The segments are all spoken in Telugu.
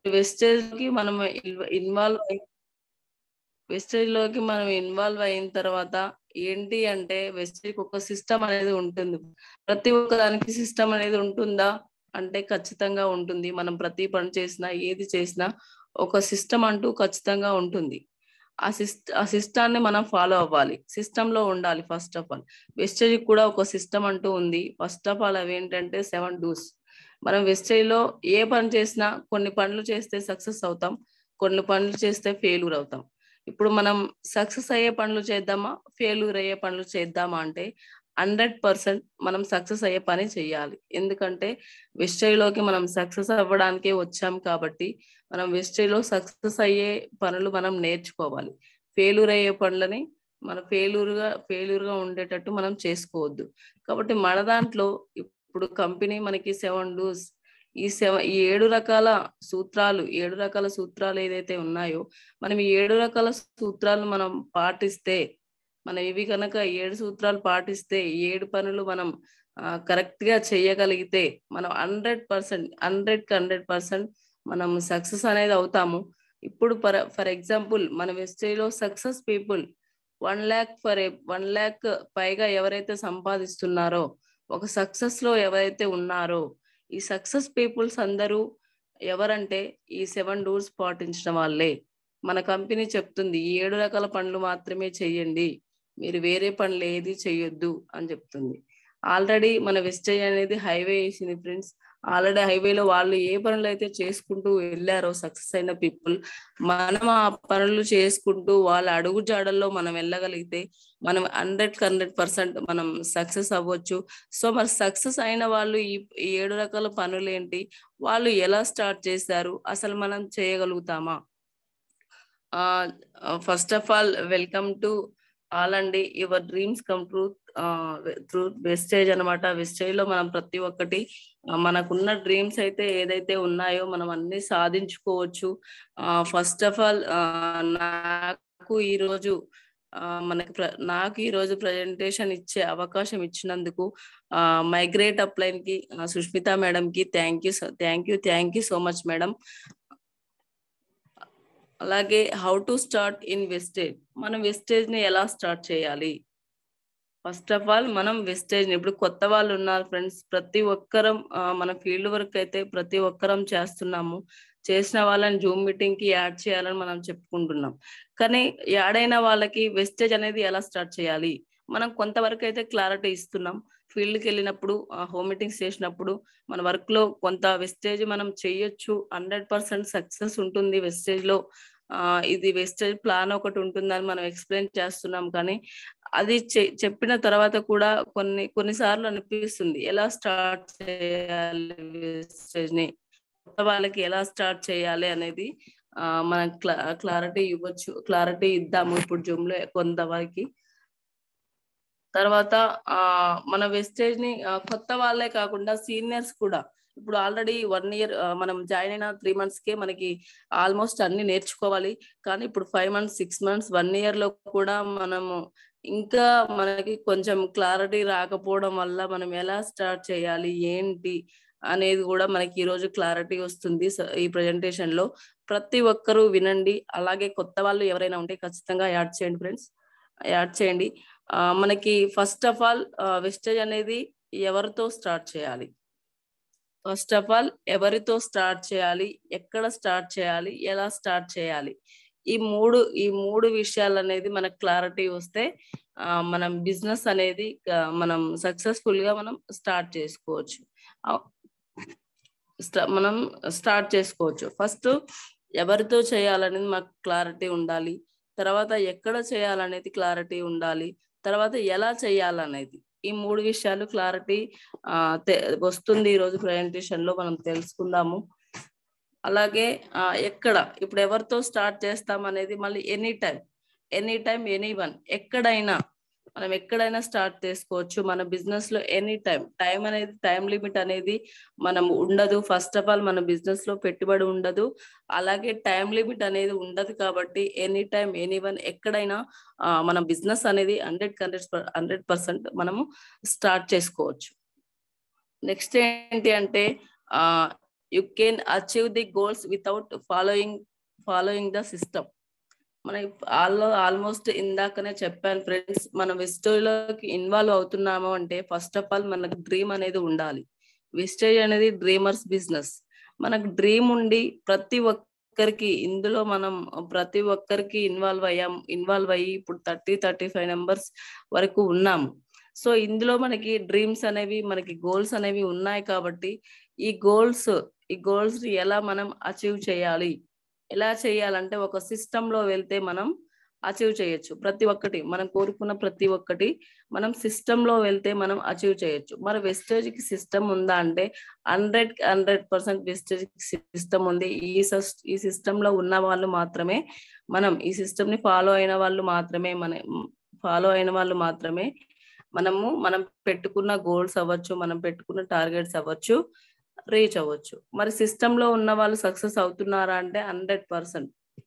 వెస్టేజ్ కి మనం ఇన్వాల్వ్ వెస్టేజ్ లోకి మనం ఇన్వాల్వ్ అయిన తర్వాత ఏంటి అంటే వెస్టేజ్ ఒక సిస్టమ్ అనేది ఉంటుంది ప్రతి ఒక్క దానికి సిస్టమ్ అనేది ఉంటుందా అంటే ఖచ్చితంగా ఉంటుంది మనం ప్రతి పని చేసినా ఏది చేసినా ఒక సిస్టమ్ అంటూ ఖచ్చితంగా ఉంటుంది ఆ సిస్ట్ ఆ సిస్టాన్ని మనం ఫాలో అవ్వాలి సిస్టమ్ లో ఉండాలి ఫస్ట్ ఆఫ్ ఆల్ వెస్టేజ్ కూడా ఒక సిస్టమ్ అంటూ ఉంది ఫస్ట్ ఆఫ్ ఆల్ అవి ఏంటంటే సెవెన్ డూస్ మనం వెస్టేజ్ లో ఏ పని చేసినా కొన్ని పనులు చేస్తే సక్సెస్ అవుతాం కొన్ని పనులు చేస్తే ఫెయిల్యూర్ అవుతాం ఇప్పుడు మనం సక్సెస్ అయ్యే పనులు చేద్దామా ఫెయిల్యూర్ అయ్యే పనులు చేద్దామా అంటే హండ్రెడ్ పర్సెంట్ మనం సక్సెస్ అయ్యే పని చేయాలి ఎందుకంటే వెస్టేజ్ లోకి మనం సక్సెస్ అవ్వడానికే వచ్చాం కాబట్టి మనం వెస్టేజ్ లో సక్సెస్ అయ్యే పనులు మనం నేర్చుకోవాలి ఫెయిల్యూర్ అయ్యే పనులని మన ఫెయిల్యూర్ గా ఫెయిల్యూర్ గా ఉండేటట్టు మనం చేసుకోవద్దు కాబట్టి మన దాంట్లో ఇప్పుడు కంపెనీ మనకి సెవెన్ డూస్ ఈ సెవెన్ ఈ ఏడు రకాల సూత్రాలు ఏడు రకాల సూత్రాలు ఏదైతే ఉన్నాయో మనం ఈ ఏడు రకాల సూత్రాలు మనం పాటిస్తే మనం ఇవి కనుక ఏడు సూత్రాలు పాటిస్తే ఈ ఏడు పనులు మనం కరెక్ట్ గా చేయగలిగితే మనం హండ్రెడ్ పర్సెంట్ హండ్రెడ్ కి హండ్రెడ్ పర్సెంట్ మనం సక్సెస్ అనేది అవుతాము ఇప్పుడు ఫర్ ఫర్ ఎగ్జాంపుల్ మన వెస్టేజ్ లో success people one lakh for one lakh పైగా ఎవరైతే సంపాదిస్తున్నారో ఒక సక్సెస్ లో ఎవరైతే ఉన్నారో ఈ సక్సెస్ పీపుల్స్ అందరూ ఎవరంటే ఈ సెవెన్ డూర్స్ పాటించడం వాళ్ళే మన కంపెనీ చెప్తుంది ఈ ఏడు రకాల పనులు మాత్రమే చెయ్యండి మీరు వేరే పనులు ఏది చెయ్యొద్దు అని చెప్తుంది ఆల్రెడీ మన వెస్టేజ్ అనేది హైవే వేసింది ఫ్రెండ్స్ ఆల్రెడీ హైవేలో వాళ్ళు ఏ పనులు అయితే చేసుకుంటూ వెళ్ళారో సక్సెస్ అయిన పీపుల్ మనం ఆ పనులు చేసుకుంటూ వాళ్ళ అడుగు జాడల్లో మనం వెళ్ళగలిగితే మనం హండ్రెడ్ హండ్రెడ్ పర్సెంట్ మనం సక్సెస్ అవ్వచ్చు సో మరి సక్సెస్ అయిన వాళ్ళు ఈ ఏడు రకాల పనులు ఏంటి వాళ్ళు ఎలా స్టార్ట్ చేశారు అసలు మనం చేయగలుగుతామా first of all welcome to all అండి your dreams come true through Vestige అనమాట వెస్టేజ్ లో మనం ప్రతి ఒక్కటి మనకున్న డ్రీమ్స్ అయితే ఏదైతే ఉన్నాయో మనం అన్ని సాధించుకోవచ్చు ఫస్ట్ ఆఫ్ ఆల్ నాకు ఈ రోజు మనకి నాకు ఈ రోజు ప్రజెంటేషన్ ఇచ్చే అవకాశం ఇచ్చినందుకు మైగ్రేట్ అప్లైన్ కి సుష్మిత మేడం కి thank you thank you thank you so much madam అలాగే how to start in Vestige మనం వెస్టేజ్ ని ఎలా స్టార్ట్ చేయాలి ఫస్ట్ ఆఫ్ ఆల్ మనం వెస్టేజ్ ఇప్పుడు కొత్త వాళ్ళు ఉన్నారు ఫ్రెండ్స్ ప్రతి ఒక్కరం మన ఫీల్డ్ వర్క్ అయితే ప్రతి ఒక్కరం చేస్తున్నాము చేసిన వాళ్ళని జూమ్ మీటింగ్ కి యాడ్ చేయాలని మనం చెప్పుకుంటున్నాం కానీ యాడ్ అయిన వాళ్ళకి వెస్టేజ్ అనేది ఎలా స్టార్ట్ చేయాలి మనం కొంతవరకు అయితే క్లారిటీ ఇస్తున్నాం ఫీల్డ్కి వెళ్ళినప్పుడు హోమ్ మీటింగ్స్ చేసినప్పుడు మన వర్క్ లో కొంత వెస్టేజ్ మనం చేయొచ్చు హండ్రెడ్ పర్సెంట్ సక్సెస్ ఉంటుంది వెస్టేజ్ లో ఇది వెస్టేజ్ ప్లాన్ ఒకటి ఉంటుందని మనం ఎక్స్ప్లెయిన్ చేస్తున్నాం కానీ అది చెప్పిన తర్వాత కూడా కొన్ని కొన్నిసార్లు అనిపిస్తుంది ఎలా స్టార్ట్ చేయాలి వెస్టేజ్ ని కొత్త వాళ్ళకి ఎలా స్టార్ట్ చేయాలి అనేది మనం క్లారిటీ ఇవ్వచ్చు క్లారిటీ ఇద్దాము ఇప్పుడు జూమ్ లో కొంతవరకు తర్వాత ఆ మన వెస్టేజ్ ని కొత్త వాళ్ళే కాకుండా సీనియర్స్ కూడా ఇప్పుడు ఆల్రెడీ వన్ ఇయర్ మనం జాయిన్ అయిన త్రీ మంత్స్ కే మనకి ఆల్మోస్ట్ అన్ని నేర్చుకోవాలి కానీ ఇప్పుడు five months six months one year లో కూడా మనము ఇంకా మనకి కొంచెం క్లారిటీ రాకపోవడం వల్ల మనం ఎలా స్టార్ట్ చేయాలి ఏంటి అనేది కూడా మనకి ఈ రోజు క్లారిటీ వస్తుంది ఈ ప్రజెంటేషన్ లో ప్రతి ఒక్కరూ వినండి అలాగే కొత్త వాళ్ళు ఎవరైనా ఉంటే ఖచ్చితంగా యాడ్ చేయండి ఫ్రెండ్స్ యాడ్ చేయండి మనకి ఫస్ట్ ఆఫ్ ఆల్ వెస్టేజ్ అనేది ఎవరితో స్టార్ట్ చేయాలి ఫస్ట్ ఆఫ్ ఆల్ ఎవరితో స్టార్ట్ చేయాలి ఎక్కడ స్టార్ట్ చేయాలి ఎలా స్టార్ట్ చేయాలి ఈ మూడు ఈ మూడు విషయాలు అనేది మనకు క్లారిటీ వస్తే మనం బిజినెస్ అనేది మనం సక్సెస్ఫుల్ గా మనం స్టార్ట్ చేసుకోవచ్చు మనం స్టార్ట్ చేసుకోవచ్చు ఫస్ట్ ఎవరితో చేయాలనేది మాకు క్లారిటీ ఉండాలి తర్వాత ఎక్కడ చేయాలనేది క్లారిటీ ఉండాలి తర్వాత ఎలా చేయాలనేది ఈ మూడు విషయాలు క్లారిటీ ఆ వస్తుంది ఈ రోజు ప్రజెంటేషన్ లో మనం తెలుసుకుందాము అలాగే ఆ ఎక్కడ ఇప్పుడు ఎవరితో స్టార్ట్ చేస్తాం అనేది మళ్ళీ any time any time any one ఎక్కడైనా మనం ఎక్కడైనా స్టార్ట్ చేసుకోవచ్చు మన బిజినెస్ లో ఎనీ టైం టైం అనేది టైం లిమిట్ అనేది మనం ఉండదు ఫస్ట్ ఆఫ్ ఆల్ మన బిజినెస్ లో పెట్టుబడి ఉండదు అలాగే టైం లిమిట్ అనేది ఉండదు కాబట్టి ఎనీ టైం ఎనీ వన్ ఎక్కడైనా మన బిజినెస్ అనేది హండ్రెడ్ హండ్రెడ్ హండ్రెడ్ పర్సెంట్ మనము స్టార్ట్ చేసుకోవచ్చు నెక్స్ట్ ఏంటి అంటే ah you can achieve the goals without following following the system మన ఆల్ ఆల్మోస్ట్ ఇందాకనే చెప్పాను ఫ్రెండ్స్ మనం వెస్టేజ్లోకి ఇన్వాల్వ్ అవుతున్నాము అంటే ఫస్ట్ ఆఫ్ ఆల్ మనకు డ్రీమ్ అనేది ఉండాలి వెస్టేజ్ అనేది డ్రీమర్స్ బిజినెస్ మనకు డ్రీమ్ ఉండి ప్రతి ఒక్కరికి ఇందులో మనం ప్రతి ఒక్కరికి ఇన్వాల్వ్ అయ్యాం ఇన్వాల్వ్ అయ్యి ఇప్పుడు థర్టీ థర్టీ ఫైవ్ నెంబర్స్ వరకు ఉన్నాము సో ఇందులో మనకి డ్రీమ్స్ అనేవి మనకి గోల్స్ అనేవి ఉన్నాయి కాబట్టి ఈ గోల్స్ ఈ గోల్స్ ఎలా మనం అచీవ్ చేయాలి ఎలా చేయాలంటే ఒక సిస్టమ్ లో వెళ్తే మనం అచీవ్ చేయొచ్చు ప్రతి ఒక్కటి మనం కోరుకున్న ప్రతి ఒక్కటి మనం సిస్టమ్ లో వెళ్తే మనం అచీవ్ చేయొచ్చు మరి వెస్టేజ్ కి సిస్టమ్ ఉందా అంటే hundred hundred percent Vestige system ఉంది ఈ సస్- ఈ సిస్టమ్ లో ఉన్న వాళ్ళు మాత్రమే మనం ఈ సిస్టమ్ ని ఫాలో అయిన వాళ్ళు మాత్రమే మన ఫాలో అయిన వాళ్ళు మాత్రమే మనము మనం పెట్టుకున్న గోల్స్ అవ్వచ్చు మనం పెట్టుకున్న టార్గెట్స్ అవ్వచ్చు రీచ్ అవ్వచ్చు మరి సిస్టమ్ లో ఉన్న వాళ్ళు సక్సెస్ అవుతున్నారా అంటే హండ్రెడ్ పర్సెంట్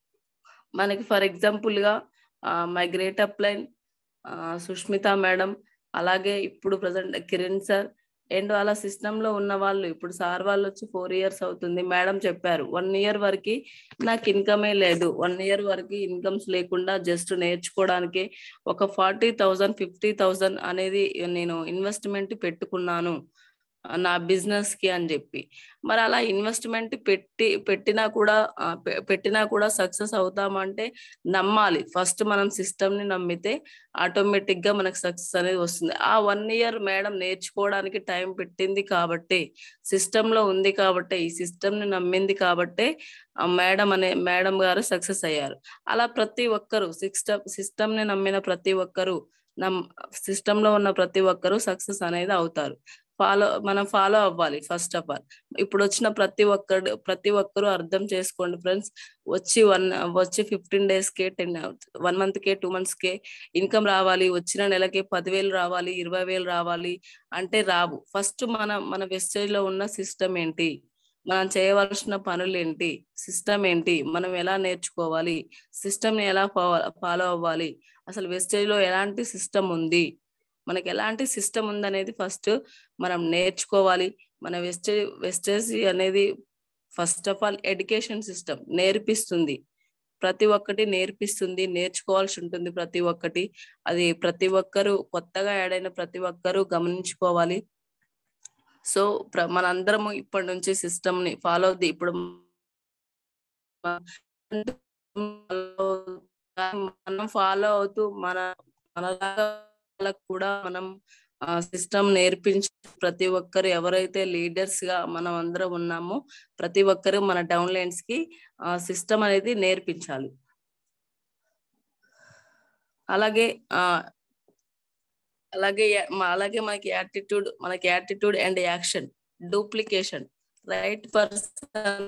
మనకి ఫర్ ఎగ్జాంపుల్ గా my great upline Sushmita madam అలాగే ఇప్పుడు ప్రజెంట్ కిరణ్ సార్ అండ్ వాళ్ళ సిస్టమ్ లో ఉన్న వాళ్ళు ఇప్పుడు సార్ వాళ్ళు వచ్చి ఫోర్ ఇయర్స్ అవుతుంది మేడం చెప్పారు వన్ ఇయర్ వరకు నాకు ఇన్కమే లేదు వన్ ఇయర్ వరకు ఇన్కమ్స్ లేకుండా జస్ట్ నేర్చుకోవడానికి ఒక ఫార్టీ థౌజండ్ ఫిఫ్టీ థౌజండ్ అనేది నేను ఇన్వెస్ట్మెంట్ పెట్టుకున్నాను ఆ, నా బిజినెస్ కి అని చెప్పి మరి అలా ఇన్వెస్ట్మెంట్ పెట్టి పెట్టినా కూడా ఆ, పె- పెట్టినా కూడా సక్సెస్ అవుతామంటే నమ్మాలి ఫస్ట్ మనం సిస్టమ్ ని నమ్మితే ఆటోమేటిక్ గా మనకు సక్సెస్ అనేది వస్తుంది ఆ వన్ ఇయర్ మేడం నేర్చుకోవడానికి టైం పెట్టింది కాబట్టి సిస్టమ్ లో ఉంది కాబట్టి ఈ సిస్టమ్ ని నమ్మింది కాబట్టి ఆ మేడం అనే మేడం గారు సక్సెస్ అయ్యారు అలా ప్రతి ఒక్కరు సిస్టమ్ సిస్టమ్ ని నమ్మిన ప్రతి ఒక్కరు నమ్ సిస్టమ్ లో ఉన్న ప్రతి ఒక్కరు సక్సెస్ అనేది అవుతారు ఫాలో మనం ఫాలో అవ్వాలి ఫస్ట్ ఆఫ్ ఆల్ ఇప్పుడు వచ్చిన ప్రతి ఒక్కరు ప్రతి ఒక్కరు అర్థం చేసుకోండి ఫ్రెండ్స్ వచ్చి వన్ వచ్చి ఫిఫ్టీన్ డేస్ కే టెన్ వన్ మంత్ కే టూ మంత్స్ కే ఇన్కమ్ రావాలి వచ్చిన నెలకి పదివేలు రావాలి ఇరవై వేలు రావాలి అంటే రావు ఫస్ట్ మన మన వెస్టేజ్ లో ఉన్న సిస్టమ్ ఏంటి మనం చేయవలసిన పనులు ఏంటి సిస్టమ్ ఏంటి మనం ఎలా నేర్చుకోవాలి సిస్టమ్ ని ఎలా ఫాలో అవ్వాలి అసలు వెస్టేజ్ లో ఎలాంటి సిస్టమ్ ఉంది మనకి ఎలాంటి సిస్టమ్ ఉందనేది ఫస్ట్ మనం నేర్చుకోవాలి మన వెస్టేజ్ వెస్టేజ్ అనేది first of all education system నేర్పిస్తుంది ప్రతి ఒక్కటి నేర్పిస్తుంది నేర్చుకోవాల్సి ఉంటుంది ప్రతి ఒక్కటి అది ప్రతి ఒక్కరు కొత్తగా యాడ్ అయిన ప్రతి ఒక్కరు గమనించుకోవాలి సో ప్ర- మనందరము ఇప్పటి నుంచి సిస్టమ్ ని ఫాలో అవుద్ది ఇప్పుడు మనం ఫాలో అవుతూ మన మనలాగా వాళ్ళకు కూడా మనం సిస్టమ్ నేర్పించి ప్రతి ఒక్కరు ఎవరైతే లీడర్స్ గా మనం అందరం ఉన్నామో ప్రతి ఒక్కరు మన డౌన్ లైన్స్ కి సిస్టమ్ అనేది నేర్పించాలి అలాగే ఆ అలాగే యా- మ- అలాగే మనకి యాటిట్యూడ్ మనకి attitude and action duplication right person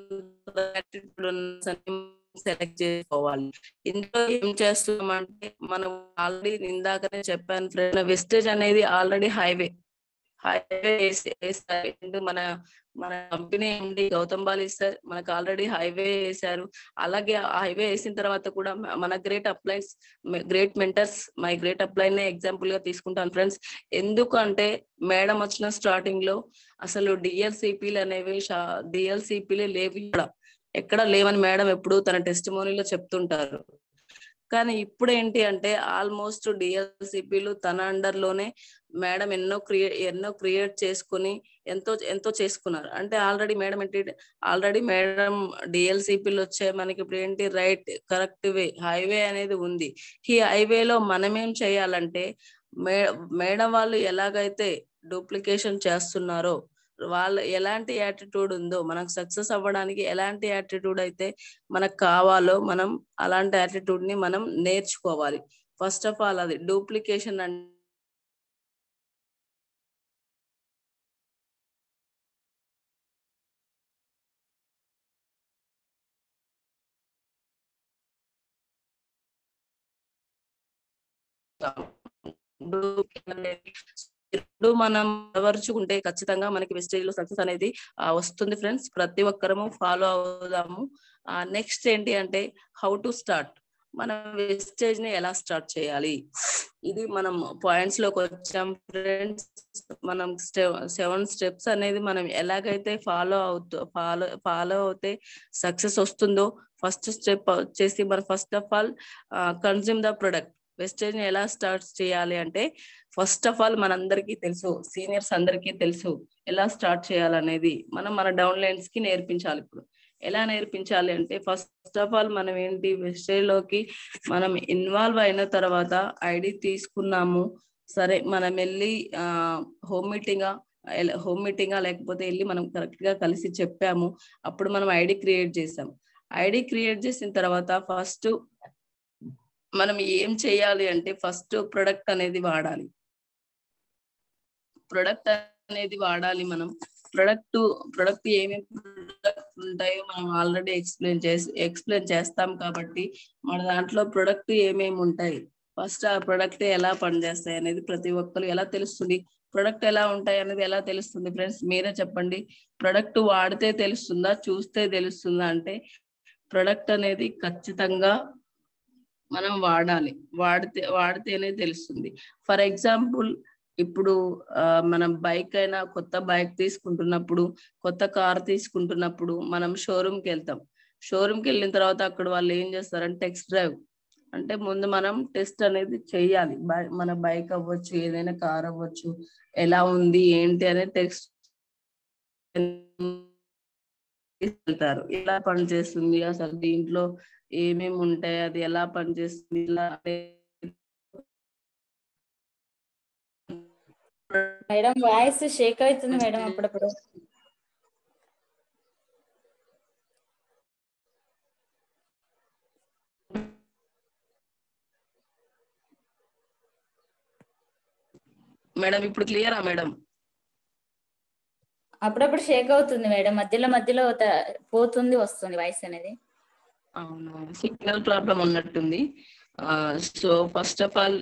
select చేసుకోవాలి ఇందులో ఏం చేస్తున్నామంటే మనం ఆల్రెడీ ఇందాకనే చెప్పాను ఫ్రెండ్ వెస్టేజ్ అనేది ఆల్రెడీ హైవే హైవే వేసారు మన మన కంపెనీ ఏంటి గౌతమ్ బాలి సార్ మనకు ఆల్రెడీ హైవే వేశారు అలాగే ఆ హైవే వేసిన తర్వాత కూడా మ- మన great uplines great mentors my great upline example గా తీసుకుంటాను ఫ్రెండ్స్ ఎందుకంటే మేడం వచ్చిన స్టార్టింగ్ లో అసలు డిఎల్సిపిలు అనేవి డిఎల్సిపిలు లేవు ఇక్కడ ఎక్కడ లేవని మేడం ఎప్పుడు తన టెస్ట్ లో చెప్తుంటారు కానీ ఇప్పుడు ఏంటి అంటే ఆల్మోస్ట్ డిఎల్సిపిలు తన అండర్ లోనే మేడం ఎన్నో క్రియేట్ ఎన్నో క్రియేట్ చేసుకుని ఎంతో ఎంతో చేసుకున్నారు అంటే ఆల్రెడీ మేడం ఏంటి ఆల్రెడీ మేడం డిఎల్సిపిలు వచ్చాయి మనకి ఇప్పుడు ఏంటి రైట్ కరెక్ట్ వే హైవే అనేది ఉంది ఈ హైవేలో మనమేం చేయాలంటే మే మేడం వాళ్ళు ఎలాగైతే డూప్లికేషన్ చేస్తున్నారో వాళ్ళ ఎలాంటి యాటిట్యూడ్ ఉందో మనకు సక్సెస్ అవ్వడానికి ఎలాంటి యాటిట్యూడ్ అయితే మనకు కావాలో మనం అలాంటి యాటిట్యూడ్ ని మనం నేర్చుకోవాలి ఫస్ట్ ఆఫ్ ఆల్ అది డూప్లికేషన్ అంటే ఇప్పుడు మనం అలవరుచుకుంటే ఖచ్చితంగా మనకి వెస్టేజ్ లో సక్సెస్ అనేది ఆ, వస్తుంది ఫ్రెండ్స్ ప్రతి ఒక్కరము ఫాలో అవుదాము నెక్స్ట్ ఏంటి అంటే హౌ టు స్టార్ట్ మనం వేస్టేజ్ ని ఎలా స్టార్ట్ చేయాలి ఇది మనం పాయింట్స్ లోకి వచ్చాం ఫ్రెండ్స్ మనం సెవెన్ స్టెప్స్ అనేది మనం ఎలాగైతే ఫాలో అవుతూ ఫాలో ఫాలో అవుతే సక్సెస్ వస్తుందో ఫస్ట్ స్టెప్ వచ్చేసి మనం first of all consume the product Vestige ని ఎలా స్టార్ట్ చేయాలి అంటే ఫస్ట్ ఆఫ్ ఆల్ మనందరికీ తెలుసు సీనియర్స్ అందరికీ తెలుసు ఎలా స్టార్ట్ చేయాలనేది మనం మన డౌన్ లైన్స్ కి నేర్పించాలి ఇప్పుడు ఎలా నేర్పించాలి అంటే ఫస్ట్ ఆఫ్ ఆల్ మనం ఏంటి వెస్టేజ్ లోకి మనం ఇన్వాల్వ్ అయిన తర్వాత ఐడి తీసుకున్నాము సరే మనం వెళ్ళి హోమ్ మీటింగ్ హోమ్ మీటింగా లేకపోతే వెళ్ళి మనం కరెక్ట్ గా కలిసి చెప్పాము అప్పుడు మనం ఐడి క్రియేట్ చేసాం ఐడి క్రియేట్ చేసిన తర్వాత ఫస్ట్ మనం ఏం చేయాలి అంటే ఫస్ట్ ప్రొడక్ట్ అనేది వాడాలి ప్రొడక్ట్ అనేది వాడాలి మనం ప్రొడక్ట్ ప్రొడక్ట్ ఏమేమి ప్రొడక్ట్ ఉంటాయో మనం ఆల్రెడీ ఎక్స్ప్లెయిన్ చేసి ఎక్స్ప్లెయిన్ చేస్తాం కాబట్టి మన దాంట్లో ప్రొడక్ట్ ఏమేమి ఉంటాయి ఫస్ట్ ఆ ప్రొడక్ట్ ఎలా పనిచేస్తాయి అనేది ప్రతి ఒక్కరు ఎలా తెలుస్తుంది ప్రొడక్ట్ ఎలా ఉంటాయి అనేది ఎలా తెలుస్తుంది ఫ్రెండ్స్ మీరే చెప్పండి ప్రొడక్ట్ వాడితే తెలుస్తుందా చూస్తే తెలుస్తుందా అంటే ప్రొడక్ట్ అనేది ఖచ్చితంగా మనం వాడాలి వాడితే వాడితేనే తెలుస్తుంది ఫర్ ఎగ్జాంపుల్ ఇప్పుడు మనం బైక్ అయినా కొత్త బైక్ తీసుకుంటున్నప్పుడు కొత్త కార్ తీసుకుంటున్నప్పుడు మనం షోరూమ్ కి వెళ్తాం షోరూమ్ కి వెళ్ళిన తర్వాత అక్కడ వాళ్ళు ఏం చేస్తారంటే టెక్స్ట్ డ్రైవ్ అంటే ముందు మనం టెస్ట్ అనేది చెయ్యాలి మన బైక్ అవ్వచ్చు ఏదైనా కార్ అవ్వచ్చు ఎలా ఉంది ఏంటి అనేది టెక్స్ట్ వెళ్తారు ఎలా పనిచేస్తుంది అసలు దీంట్లో ఏమేమి ఉంటాయి అది ఎలా పనిచేస్తుంది ఇలా మేడం వాయిస్ షేక్ అవుతుంది మేడం అప్పుడప్పుడు మేడం ఇప్పుడు క్లియరా మేడం అప్పుడప్పుడు షేక్ అవుతుంది మేడం మధ్యలో మధ్యలో పోతుంది వస్తుంది వాయిస్ అనేది అవును సిగ్నల్ ప్రాబ్లం ఉన్నట్టుంది so first of all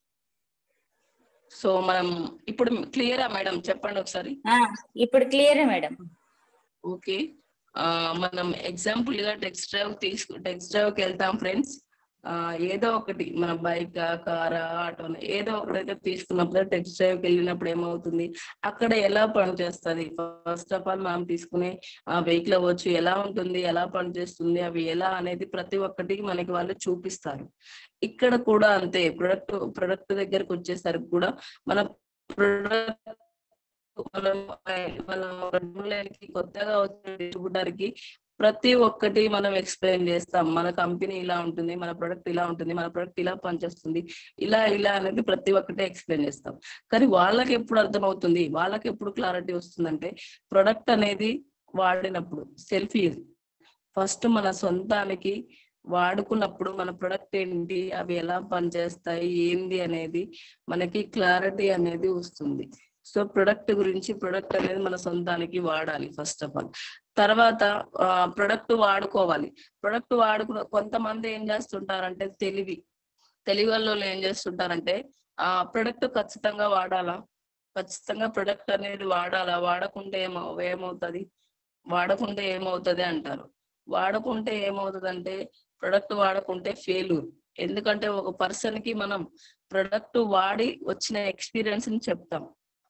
so మనం ఇప్పుడు క్లియరా మేడం చెప్పండి ఒకసారి ఇప్పుడు క్లియరే మేడం ఓకే మనం ఎగ్జాంపుల్ గా టెక్స్ట్ డ్రైవ్ తీసుకు టెక్స్ట్ డ్రైవ్ కి వెళ్తాం ఫ్రెండ్స్ ఏదో ఒకటి మన బైక్ కారా ఆటో ఏదో ఒకటి తీసుకున్నప్పుడు టెక్స్ట్ డ్రైవ్ కి వెళ్ళినప్పుడు ఏమవుతుంది అక్కడ ఎలా పనిచేస్తుంది ఫస్ట్ ఆఫ్ ఆల్ మనం తీసుకునే ఆ వెహికల్ అవ్వచ్చు ఎలా ఉంటుంది ఎలా పనిచేస్తుంది అవి ఎలా అనేది ప్రతి ఒక్కటి మనకి వాళ్ళు చూపిస్తారు ఇక్కడ కూడా అంతే ప్రొడక్ట్ ప్రొడక్ట్ దగ్గరకు వచ్చేసరికి కూడా మన ప్రొడక్ట్ మనం మనం కొత్తగా వచ్చిన డిస్ట్రిబ్యూటర్ కి ప్రతి ఒక్కటి మనం ఎక్స్ప్లెయిన్ చేస్తాం మన కంపెనీ ఇలా ఉంటుంది మన ప్రొడక్ట్ ఇలా ఉంటుంది మన ప్రొడక్ట్ ఇలా పనిచేస్తుంది ఇలా ఇలా అనేది ప్రతి ఒక్కటి ఎక్స్ప్లెయిన్ చేస్తాం కానీ వాళ్ళకి ఎప్పుడు అర్థమవుతుంది వాళ్ళకి ఎప్పుడు క్లారిటీ వస్తుందంటే ప్రొడక్ట్ అనేది వాడినప్పుడు సెల్ఫ్ యూజ్ ఫస్ట్ మన సొంతానికి వాడుకున్నప్పుడు మన ప్రొడక్ట్ ఏంటి అవి ఎలా పనిచేస్తాయి ఏంది అనేది మనకి క్లారిటీ అనేది వస్తుంది సో ప్రొడక్ట్ గురించి ప్రొడక్ట్ అనేది మన సొంతానికి వాడాలి ఫస్ట్ ఆఫ్ ఆల్ తర్వాత ప్రొడక్ట్ వాడుకోవాలి ప్రొడక్ట్ వాడుకున్న కొంతమంది ఏం చేస్తుంటారంటే తెలివి తెలివి వాళ్ళు ఏం చేస్తుంటారంటే ఆ ప్రొడక్ట్ ఖచ్చితంగా వాడాలా ఖచ్చితంగా ప్రొడక్ట్ అనేది వాడాలా వాడకుంటే ఏమో ఏమవుతుంది వాడకుంటే ఏమవుతుంది అంటారు వాడకుంటే ఏమవుతుంది అంటే ప్రొడక్ట్ వాడకుంటే ఫెయిల్యూర్ ఎందుకంటే ఒక పర్సన్ కి మనం ప్రొడక్ట్ వాడి వచ్చిన ఎక్స్పీరియన్స్ ని చెప్తాం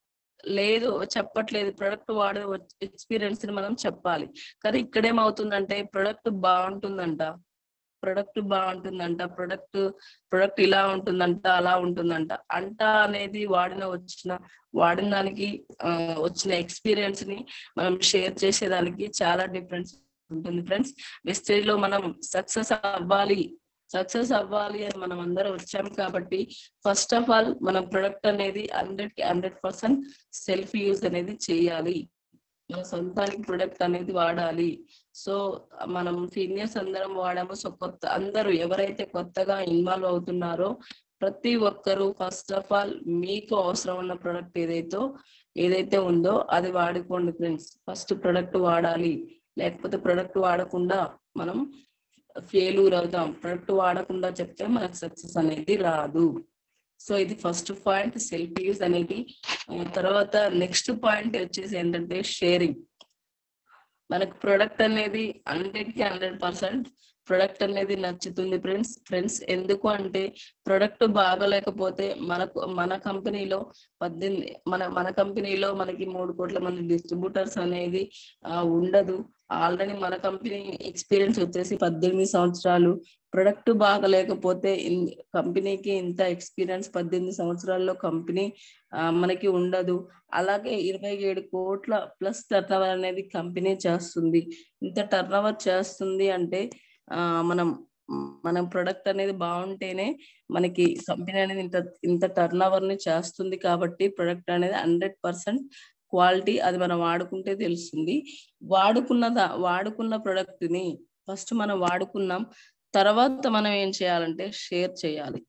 లేదు చెప్పట్లేదు ప్రొడక్ట్ వాడే ఎక్స్పీరియన్స్ ని మనం చెప్పాలి కానీ ఇక్కడేమవుతుందంటే ప్రొడక్ట్ బాగుంటుందంట ప్రొడక్ట్ బాగుంటుందంట ప్రొడక్ట్ ప్రొడక్ట్ ఇలా ఉంటుందంట అలా ఉంటుందంట అంట అనేది వాడిన వచ్చిన వాడిన దానికి వచ్చిన ఎక్స్పీరియన్స్ ని మనం షేర్ చేసేదానికి చాలా డిఫరెన్స్ ఉంటుంది ఫ్రెండ్స్ వెస్టేజ్ లో మనం సక్సెస్ అవ్వాలి సక్సెస్ అవ్వాలి అని మనం అందరం వచ్చాం కాబట్టి ఫస్ట్ ఆఫ్ ఆల్ మన ప్రొడక్ట్ అనేది హండ్రెడ్ కి హండ్రెడ్ పర్సెంట్ సెల్ఫ్ యూజ్ అనేది చేయాలి మన సొంతానికి ప్రొడక్ట్ అనేది వాడాలి సో మనం సీనియర్స్ అందరం వాడాము సో కొత్త అందరూ ఎవరైతే కొత్తగా ఇన్వాల్వ్ అవుతున్నారో ప్రతి ఒక్కరూ ఫస్ట్ ఆఫ్ ఆల్ మీకు అవసరం ఉన్న ప్రొడక్ట్ ఏదైతే ఏదైతే ఉందో అది వాడుకోండి ఫ్రెండ్స్ ఫస్ట్ ప్రొడక్ట్ వాడాలి లేకపోతే ప్రొడక్ట్ వాడకుండా మనం ఫెయిల్యూర్ అవుతాం ప్రొడక్ట్ వాడకుండా చెప్తే మనకు సక్సెస్ అనేది రాదు సో ఇది ఫస్ట్ పాయింట్ సెల్ఫ్ యూజ్ అనేది తర్వాత నెక్స్ట్ పాయింట్ వచ్చేసి ఏంటంటే షేరింగ్ మనకు ప్రొడక్ట్ అనేది హండ్రెడ్ కి హండ్రెడ్ పర్సెంట్ ప్రొడక్ట్ అనేది నచ్చుతుంది ఫ్రెండ్స్ ఫ్రెండ్స్ ఎందుకు అంటే ప్రొడక్ట్ బాగలేకపోతే మనకు మన కంపెనీలో పద్దెనిమిది మన మన కంపెనీలో మనకి మూడు కోట్ల మంది డిస్ట్రిబ్యూటర్స్ అనేది ఆ, ఉండదు ఆల్రెడీ మన కంపెనీ ఎక్స్పీరియన్స్ వచ్చేసి పద్దెనిమిది సంవత్సరాలు ప్రొడక్ట్ బాగలేకపోతే ఇన్- కంపెనీకి ఇంత ఎక్స్పీరియన్స్ పద్దెనిమిది సంవత్సరాల్లో కంపెనీ ఆ, మనకి ఉండదు అలాగే ఇరవై ఏడు కోట్ల ప్లస్ టర్నోవర్ అనేది కంపెనీ చేస్తుంది ఇంత టర్నోవర్ చేస్తుంది అంటే ఆ మనం మనం ప్రొడక్ట్ అనేది బాగుంటేనే మనకి కంపెనీ అనేది ఇంత ఇంత టర్నోవర్ ని చేస్తుంది కాబట్టి ప్రొడక్ట్ అనేది హండ్రెడ్ పర్సెంట్ క్వాలిటీ అది మనం వాడుకుంటే తెలుస్తుంది వాడుకున్న దా- వాడుకున్న ప్రొడక్ట్ ని ఫస్ట్ మనం వాడుకున్నాం తర్వాత మనం ఏం చేయాలంటే షేర్ చేయాలి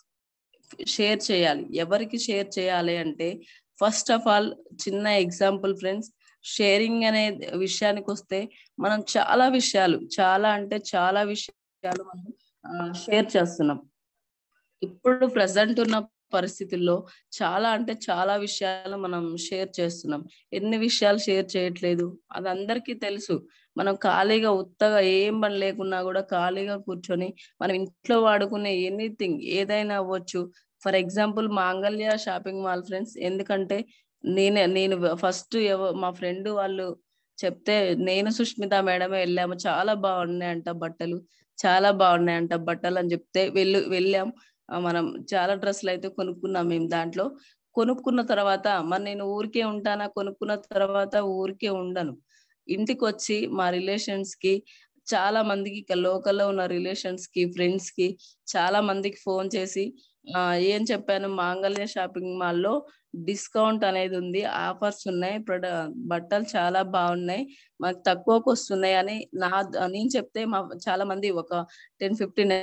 షేర్ చేయాలి ఎవరికి షేర్ చేయాలి అంటే ఫస్ట్ ఆఫ్ ఆల్ చిన్న ఎగ్జాంపుల్ ఫ్రెండ్స్ షేరింగ్ అనే విషయానికి వస్తే మనం చాలా విషయాలు చాలా అంటే చాలా విషయాలు మనం షేర్ చేస్తున్నాం ఇప్పుడు ప్రజెంట్ ఉన్న పరిస్థితుల్లో చాలా అంటే చాలా విషయాలు మనం షేర్ చేస్తున్నాం ఎన్ని విషయాలు షేర్ చేయట్లేదు అది అందరికీ తెలుసు మనం ఖాళీగా ఉత్తగా ఏం పని లేకున్నా కూడా ఖాళీగా కూర్చొని మనం ఇంట్లో వాడుకునే ఎనీథింగ్ ఏదైనా అవ్వచ్చు for example Mangalya shopping mall friends ఎందుకంటే నేనే నేను ఫస్ట్ మా ఫ్రెండ్ వాళ్ళు చెప్తే నేను సుష్మిత మేడమే వెళ్ళాము చాలా బాగున్నాయంట బట్టలు చాలా బాగున్నాయంట బట్టలు అని చెప్తే వెళ్ళి వెళ్ళాం ఆ, మనం చాలా డ్రెస్సులు అయితే కొనుక్కున్నాం మేము దాంట్లో కొనుక్కున్న తర్వాత మరి నేను ఊరికే ఉంటానా కొనుక్కున్న తర్వాత ఊరికే ఉండను ఇంటికి వచ్చి మా రిలేషన్స్ కి చాలా మందికి ఇక్కడ లోకల్లో ఉన్న రిలేషన్స్ కి ఫ్రెండ్స్ కి చాలా మందికి ఫోన్ చేసి ఆ ఏం చెప్పాను మాంగళ్య షాపింగ్ మాల్లో డిస్కౌంట్ అనేది ఉంది ఆఫర్స్ ఉన్నాయి ప్రొడ బట్టలు చాలా బాగున్నాయి మాకు తక్కువకు వస్తున్నాయి అని నా నేను చెప్తే మా చాలా మంది ఒక టెన్ ఫిఫ్టీన్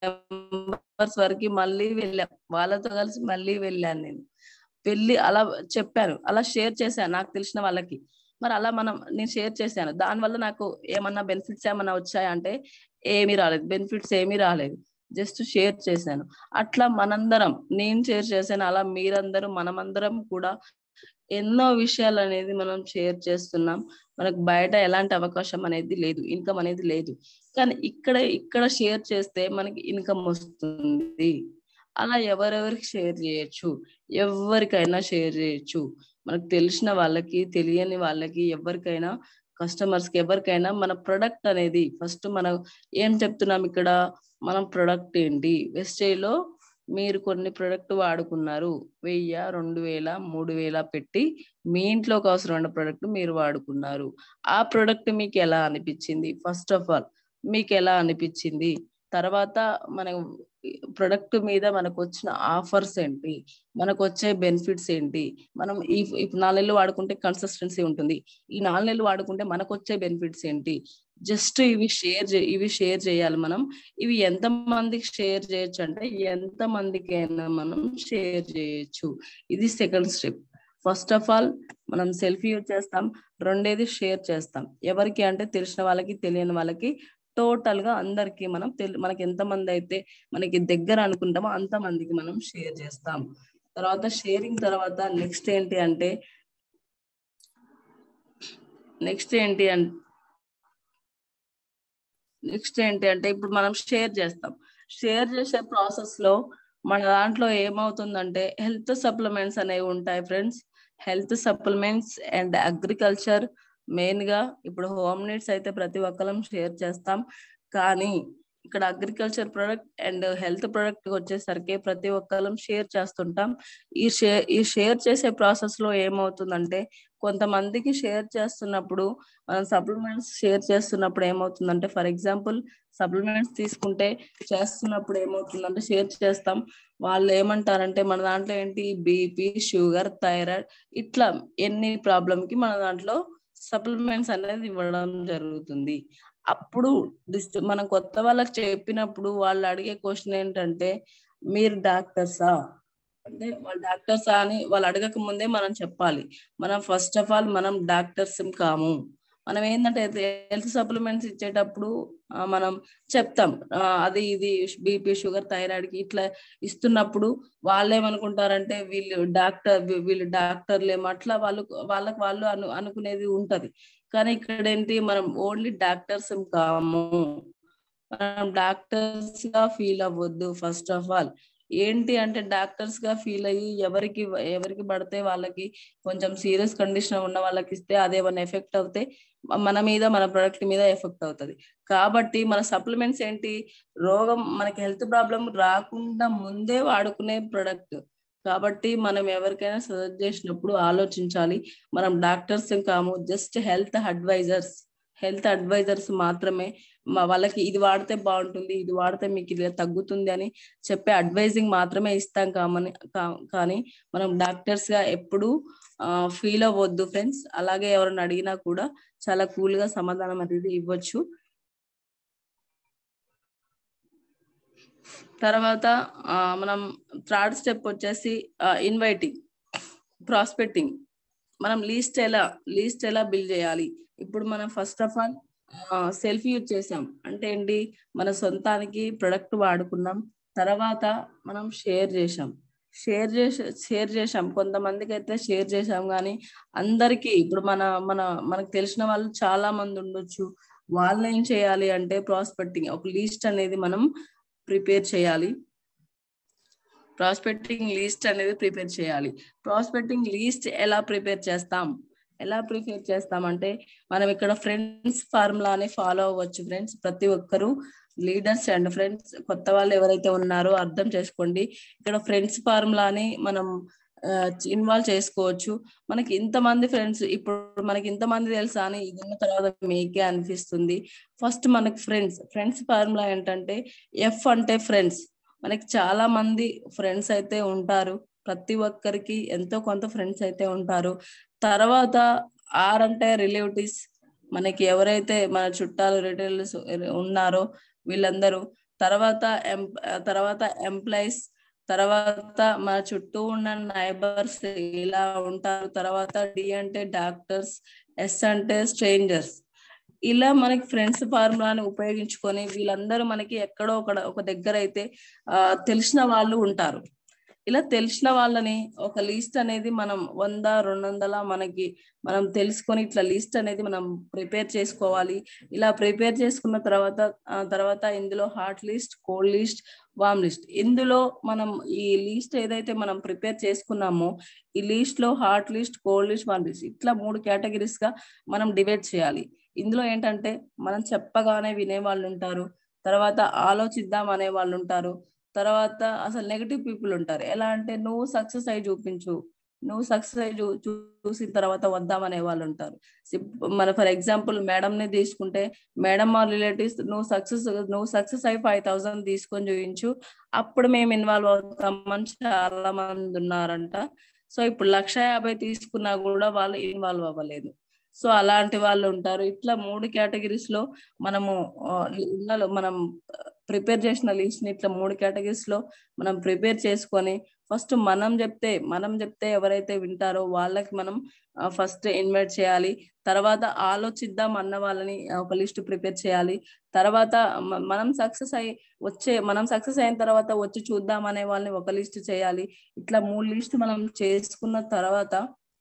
మెంబర్స్ వరకు మళ్ళీ వెళ్ళాం వాళ్ళతో కలిసి మళ్ళీ వెళ్ళాను నేను వెళ్ళి అలా చెప్పాను అలా షేర్ చేశాను నాకు తెలిసిన వాళ్ళకి మరి అలా మనం నేను షేర్ చేశాను దానివల్ల నాకు ఏమన్నా బెనిఫిట్స్ ఏమన్నా వచ్చాయా అంటే ఏమీ రాలేదు బెనిఫిట్స్ ఏమీ రాలేదు జస్ట్ షేర్ చేశాను అట్లా మనందరం నేను షేర్ చేశాను అలా మీరందరూ మనమందరం కూడా ఎన్నో విషయాలు అనేది మనం షేర్ చేస్తున్నాం మనకు బయట ఎలాంటి అవకాశం అనేది లేదు ఇన్కమ్ అనేది లేదు కానీ ఇక్కడ ఇక్కడ షేర్ చేస్తే మనకి ఇన్కమ్ వస్తుంది అలా ఎవరెవరికి షేర్ చేయొచ్చు ఎవరికైనా షేర్ చేయొచ్చు మనకు తెలిసిన వాళ్ళకి తెలియని వాళ్ళకి ఎవరికైనా కస్టమర్స్ కి ఎవరికైనా మన ప్రొడక్ట్ అనేది ఫస్ట్ మనం ఏం చెప్తున్నాం ఇక్కడ మనం ప్రొడక్ట్ ఏంటి వెస్టేలో మీరు కొన్ని ప్రొడక్ట్ వాడుకున్నారు వెయ్యి రెండు వేల మూడు వేల పెట్టి మీ ఇంట్లోకి అవసరమైన ప్రొడక్ట్ మీరు వాడుకున్నారు ఆ ప్రొడక్ట్ మీకు ఎలా అనిపించింది ఫస్ట్ ఆఫ్ ఆల్ మీకు ఎలా అనిపించింది తర్వాత మన ప్రొడక్ట్ మీద మనకు వచ్చిన ఆఫర్స్ ఏంటి మనకు వచ్చే బెనిఫిట్స్ ఏంటి మనం ఈ ఇప్పుడు నాలుగు నెలలు వాడుకుంటే కన్సిస్టెన్సీ ఉంటుంది ఈ నాలుగు నెలలు వాడుకుంటే మనకు వచ్చే బెనిఫిట్స్ ఏంటి జస్ట్ ఇవి షేర్ ఇవి షేర్ చేయాలి మనం ఇవి ఎంత మందికి షేర్ చేయొచ్చు అంటే ఎంత మందికైనా మనం షేర్ చేయొచ్చు ఇది second step first of all మనం సెల్ఫీ యూజ్ చేస్తాం రెండేది షేర్ చేస్తాం ఎవరికి అంటే తెలిసిన వాళ్ళకి తెలియని వాళ్ళకి టోటల్ గా అందరికి మనం తెలి మనకి ఎంత మంది అయితే మనకి దగ్గర అనుకుంటామో అంత మందికి మనం షేర్ చేస్తాం తర్వాత షేరింగ్ తర్వాత నెక్స్ట్ ఏంటి అంటే నెక్స్ట్ ఏంటి అంటే నెక్స్ట్ ఏంటి అంటే ఇప్పుడు మనం షేర్ చేస్తాం షేర్ చేసే ప్రాసెస్ లో మన దాంట్లో ఏమవుతుందంటే హెల్త్ సప్లిమెంట్స్ అనేవి ఉంటాయి friends health supplements and agriculture main గా ఇప్పుడు హోమ్ నీడ్స్ అయితే ప్రతి ఒక్కరం షేర్ చేస్తాం కానీ ఇక్కడ agriculture product and health product వచ్చేసరికి ప్రతి ఒక్కరం షేర్ చేస్తుంటాం ఈ షేర్ ఈ షేర్ చేసే ప్రాసెస్ లో ఏమవుతుందంటే కొంతమందికి షేర్ చేస్తున్నప్పుడు మనం సప్లిమెంట్స్ షేర్ చేస్తున్నప్పుడు ఏమవుతుందంటే ఫర్ ఎగ్జాంపుల్ సప్లిమెంట్స్ తీసుకుంటే చేస్తున్నప్పుడు ఏమవుతుందంటే షేర్ చేస్తాం వాళ్ళు ఏమంటారంటే మన దాంట్లో ఏంటి బీపీ షుగర్ థైరాయిడ్ ఇట్లా ఎన్ని ప్రాబ్లమ్ కి మన దాంట్లో సప్లిమెంట్స్ అనేది ఇవ్వడం జరుగుతుంది అప్పుడు డిస్ట్ మనం కొత్త వాళ్ళకి చెప్పినప్పుడు వాళ్ళు అడిగే క్వశ్చన్ ఏంటంటే మీరు డాక్టర్సా అంటే వాళ్ళు డాక్టర్సా అని వాళ్ళు అడగక ముందే మనం చెప్పాలి మనం ఫస్ట్ ఆఫ్ ఆల్ మనం డాక్టర్స్ కాము మనం ఏంటంటే హెల్త్ సప్లిమెంట్స్ ఇచ్చేటప్పుడు ఆ, మనం చెప్తాం ఆ, అది ఇది బీపీ షుగర్ థైరాయిడ్ కి ఇట్లా ఇస్తున్నప్పుడు వాళ్ళు ఏమనుకుంటారంటే వీళ్ళు డాక్టర్ వీళ్ళు డాక్టర్లేమో అట్లా వాళ్ళు వాళ్ళకి వాళ్ళు అను అనుకునేది ఉంటది కానీ ఇక్కడ ఏంటి మనం ఓన్లీ డాక్టర్స్ కాము మనం డాక్టర్స్ గా ఫీల్ అవ్వద్దు ఫస్ట్ ఆఫ్ ఆల్ ఏంటి అంటే డాక్టర్స్ గా ఫీల్ అయ్యి ఎవరికి ఎవరికి పడితే వాళ్ళకి కొంచెం సీరియస్ కండిషన్ ఉన్న వాళ్ళకి ఇస్తే అదేమన్నా ఎఫెక్ట్ అవుతే మన మీద మన ప్రొడక్ట్ మీద ఎఫెక్ట్ అవుతుంది కాబట్టి మన సప్లిమెంట్స్ ఏంటి రోగం మనకి హెల్త్ ప్రాబ్లం రాకుండా ముందే వాడుకునే ప్రొడక్ట్ కాబట్టి మనం ఎవరికైనా సజెస్ట్ చేసినప్పుడు ఆలోచించాలి మనం డాక్టర్స్ కాము just health advisors health advisors మాత్రమే మా వాళ్ళకి ఇది వాడితే బాగుంటుంది ఇది వాడితే మీకు ఇది తగ్గుతుంది అని చెప్పే అడ్వైజింగ్ మాత్రమే ఇస్తాం కామని కా- కానీ మనం డాక్టర్స్ గా ఎప్పుడు ఫీల్ అవ్వద్దు ఫ్రెండ్స్ అలాగే ఎవరైనా అడిగినా కూడా చాలా కూల్ గా సమాధానం అనేది ఇవ్వచ్చు తర్వాత ఆ, మనం థర్డ్ స్టెప్ వచ్చేసి ఇన్వైటింగ్ ప్రాస్పెక్టింగ్ మనం లీస్ట్ ఎలా లీస్ట్ ఎలా బిల్డ్ చేయాలి ఇప్పుడు మనం first of all self use చేసాం అంటే ఏంటి మన సొంతానికి ప్రొడక్ట్ వాడుకున్నాం తర్వాత మనం షేర్ చేసాం షేర్ చేసి షేర్ చేసాం కొంతమందికి అయితే షేర్ చేసాం కానీ అందరికీ ఇప్పుడు మన మన మనకు తెలిసిన వాళ్ళు చాలా మంది ఉండొచ్చు వాళ్ళు ఏం చేయాలి అంటే ప్రాస్పెక్టింగ్ ఒక లీస్ట్ అనేది మనం ప్రిపేర్ చేయాలి ప్రాస్పెక్టింగ్ లీస్ట్ అనేది ప్రిపేర్ చేయాలి ప్రాస్పెక్టింగ్ లీస్ట్ ఎలా ప్రిపేర్ చేస్తాం ఎలా ప్రిపేర్ చేస్తామంటే మనం ఇక్కడ ఫ్రెండ్స్ ఫార్ములాని ఫాలో అవ్వచ్చు ఫ్రెండ్స్ ప్రతి ఒక్కరు లీడర్స్ అండ్ ఫ్రెండ్స్ కొత్త వాళ్ళు ఎవరైతే ఉన్నారో అర్థం చేసుకోండి ఇక్కడ ఫ్రెండ్స్ ఫార్ములాని మనం ఇన్వాల్వ్ చేసుకోవచ్చు మనకి ఇంతమంది ఫ్రెండ్స్ ఇప్పుడు మనకి ఇంతమంది తెలుసా అని ఇది ఉన్న తర్వాత మీకే అనిపిస్తుంది ఫస్ట్ మనకి ఫ్రెండ్స్ ఫ్రెండ్స్ ఫార్ములా ఏంటంటే ఎఫ్ అంటే ఫ్రెండ్స్ మనకి చాలా మంది ఫ్రెండ్స్ అయితే ఉంటారు ప్రతి ఒక్కరికి ఎంతో కొంత ఫ్రెండ్స్ అయితే ఉంటారు తర్వాత ఆర్ అంటే రిలేటివ్స్ మనకి ఎవరైతే మన చుట్టాలు రిలేటివ్స్ ఉన్నారో వీళ్ళందరూ తర్వాత ఎం తర్వాత ఎంప్లాయీస్ తర్వాత మన చుట్టూ ఉన్న నైబర్స్ ఇలా ఉంటారు తర్వాత డి అంటే డాక్టర్స్ ఎస్ అంటే స్ట్రేంజర్స్ ఇలా మనకి ఫ్రెండ్స్ ఫార్ములాని ఉపయోగించుకొని వీళ్ళందరూ మనకి ఎక్కడో ఒక ఒక దగ్గర అయితే ఆ తెలిసిన వాళ్ళు ఉంటారు ఇలా తెలిసిన వాళ్ళని ఒక లిస్ట్ అనేది మనం వంద రెండు వందల మనకి మనం తెలుసుకొని ఇట్లా లిస్ట్ అనేది మనం ప్రిపేర్ చేసుకోవాలి ఇలా ప్రిపేర్ చేసుకున్న తర్వాత ఆ తర్వాత ఇందులో hot list cold list warm list ఇందులో మనం ఈ లిస్ట్ ఏదైతే మనం ప్రిపేర్ చేసుకున్నామో ఈ లిస్ట్ లో hot list cold list warm list ఇట్లా మూడు కేటగిరీస్ గా మనం డివైడ్ చేయాలి ఇందులో ఏంటంటే మనం చెప్పగానే వినే వాళ్ళు ఉంటారు తర్వాత ఆలోచిద్దాం అనే వాళ్ళు ఉంటారు తర్వాత అసలు నెగటివ్ పీపుల్ ఉంటారు ఎలా అంటే నువ్వు సక్సెస్ అయి చూపించు నువ్వు సక్సెస్ అయి చూ- చూసిన తర్వాత వద్దామనే వాళ్ళు ఉంటారు సిప్- మన ఫర్ ఎగ్జాంపుల్ మేడం ని తీసుకుంటే మేడం మా రిలేటివ్స్ నువ్వు సక్సెస్ నువ్వు సక్సెస్ అయి ఫైవ్ థౌసండ్ తీసుకొని చూపించు అప్పుడు మేము ఇన్వాల్వ్ అవుతామని చాలా మంది ఉన్నారంట సో ఇప్పుడు లక్ష యాభై తీసుకున్నా కూడా వాళ్ళు ఇన్వాల్వ్ అవ్వలేదు సో అలాంటి వాళ్ళు ఉంటారు ఇట్లా మూడు కేటగిరీస్ లో మనము ఆ, ఇళ్ళలో మనం ప్రిపేర్ చేసిన లిస్ట్ ని ఇట్లా మూడు కేటగిరీస్ లో మనం ప్రిపేర్ చేసుకొని ఫస్ట్ మనం చెప్తే మనం చెప్తే ఎవరైతే వింటారో వాళ్ళకి మనం ఫస్ట్ ఇన్వైట్ చేయాలి తర్వాత ఆలోచిద్దాం అన్న వాళ్ళని ఒక లిస్ట్ ప్రిపేర్ చేయాలి తర్వాత మ- మనం సక్సెస్ అయ్యి వచ్చే మనం సక్సెస్ అయిన తర్వాత వచ్చి చూద్దాం అనే వాళ్ళని ఒక లిస్ట్ చేయాలి ఇట్లా మూడు లిస్ట్ మనం చేసుకున్న తర్వాత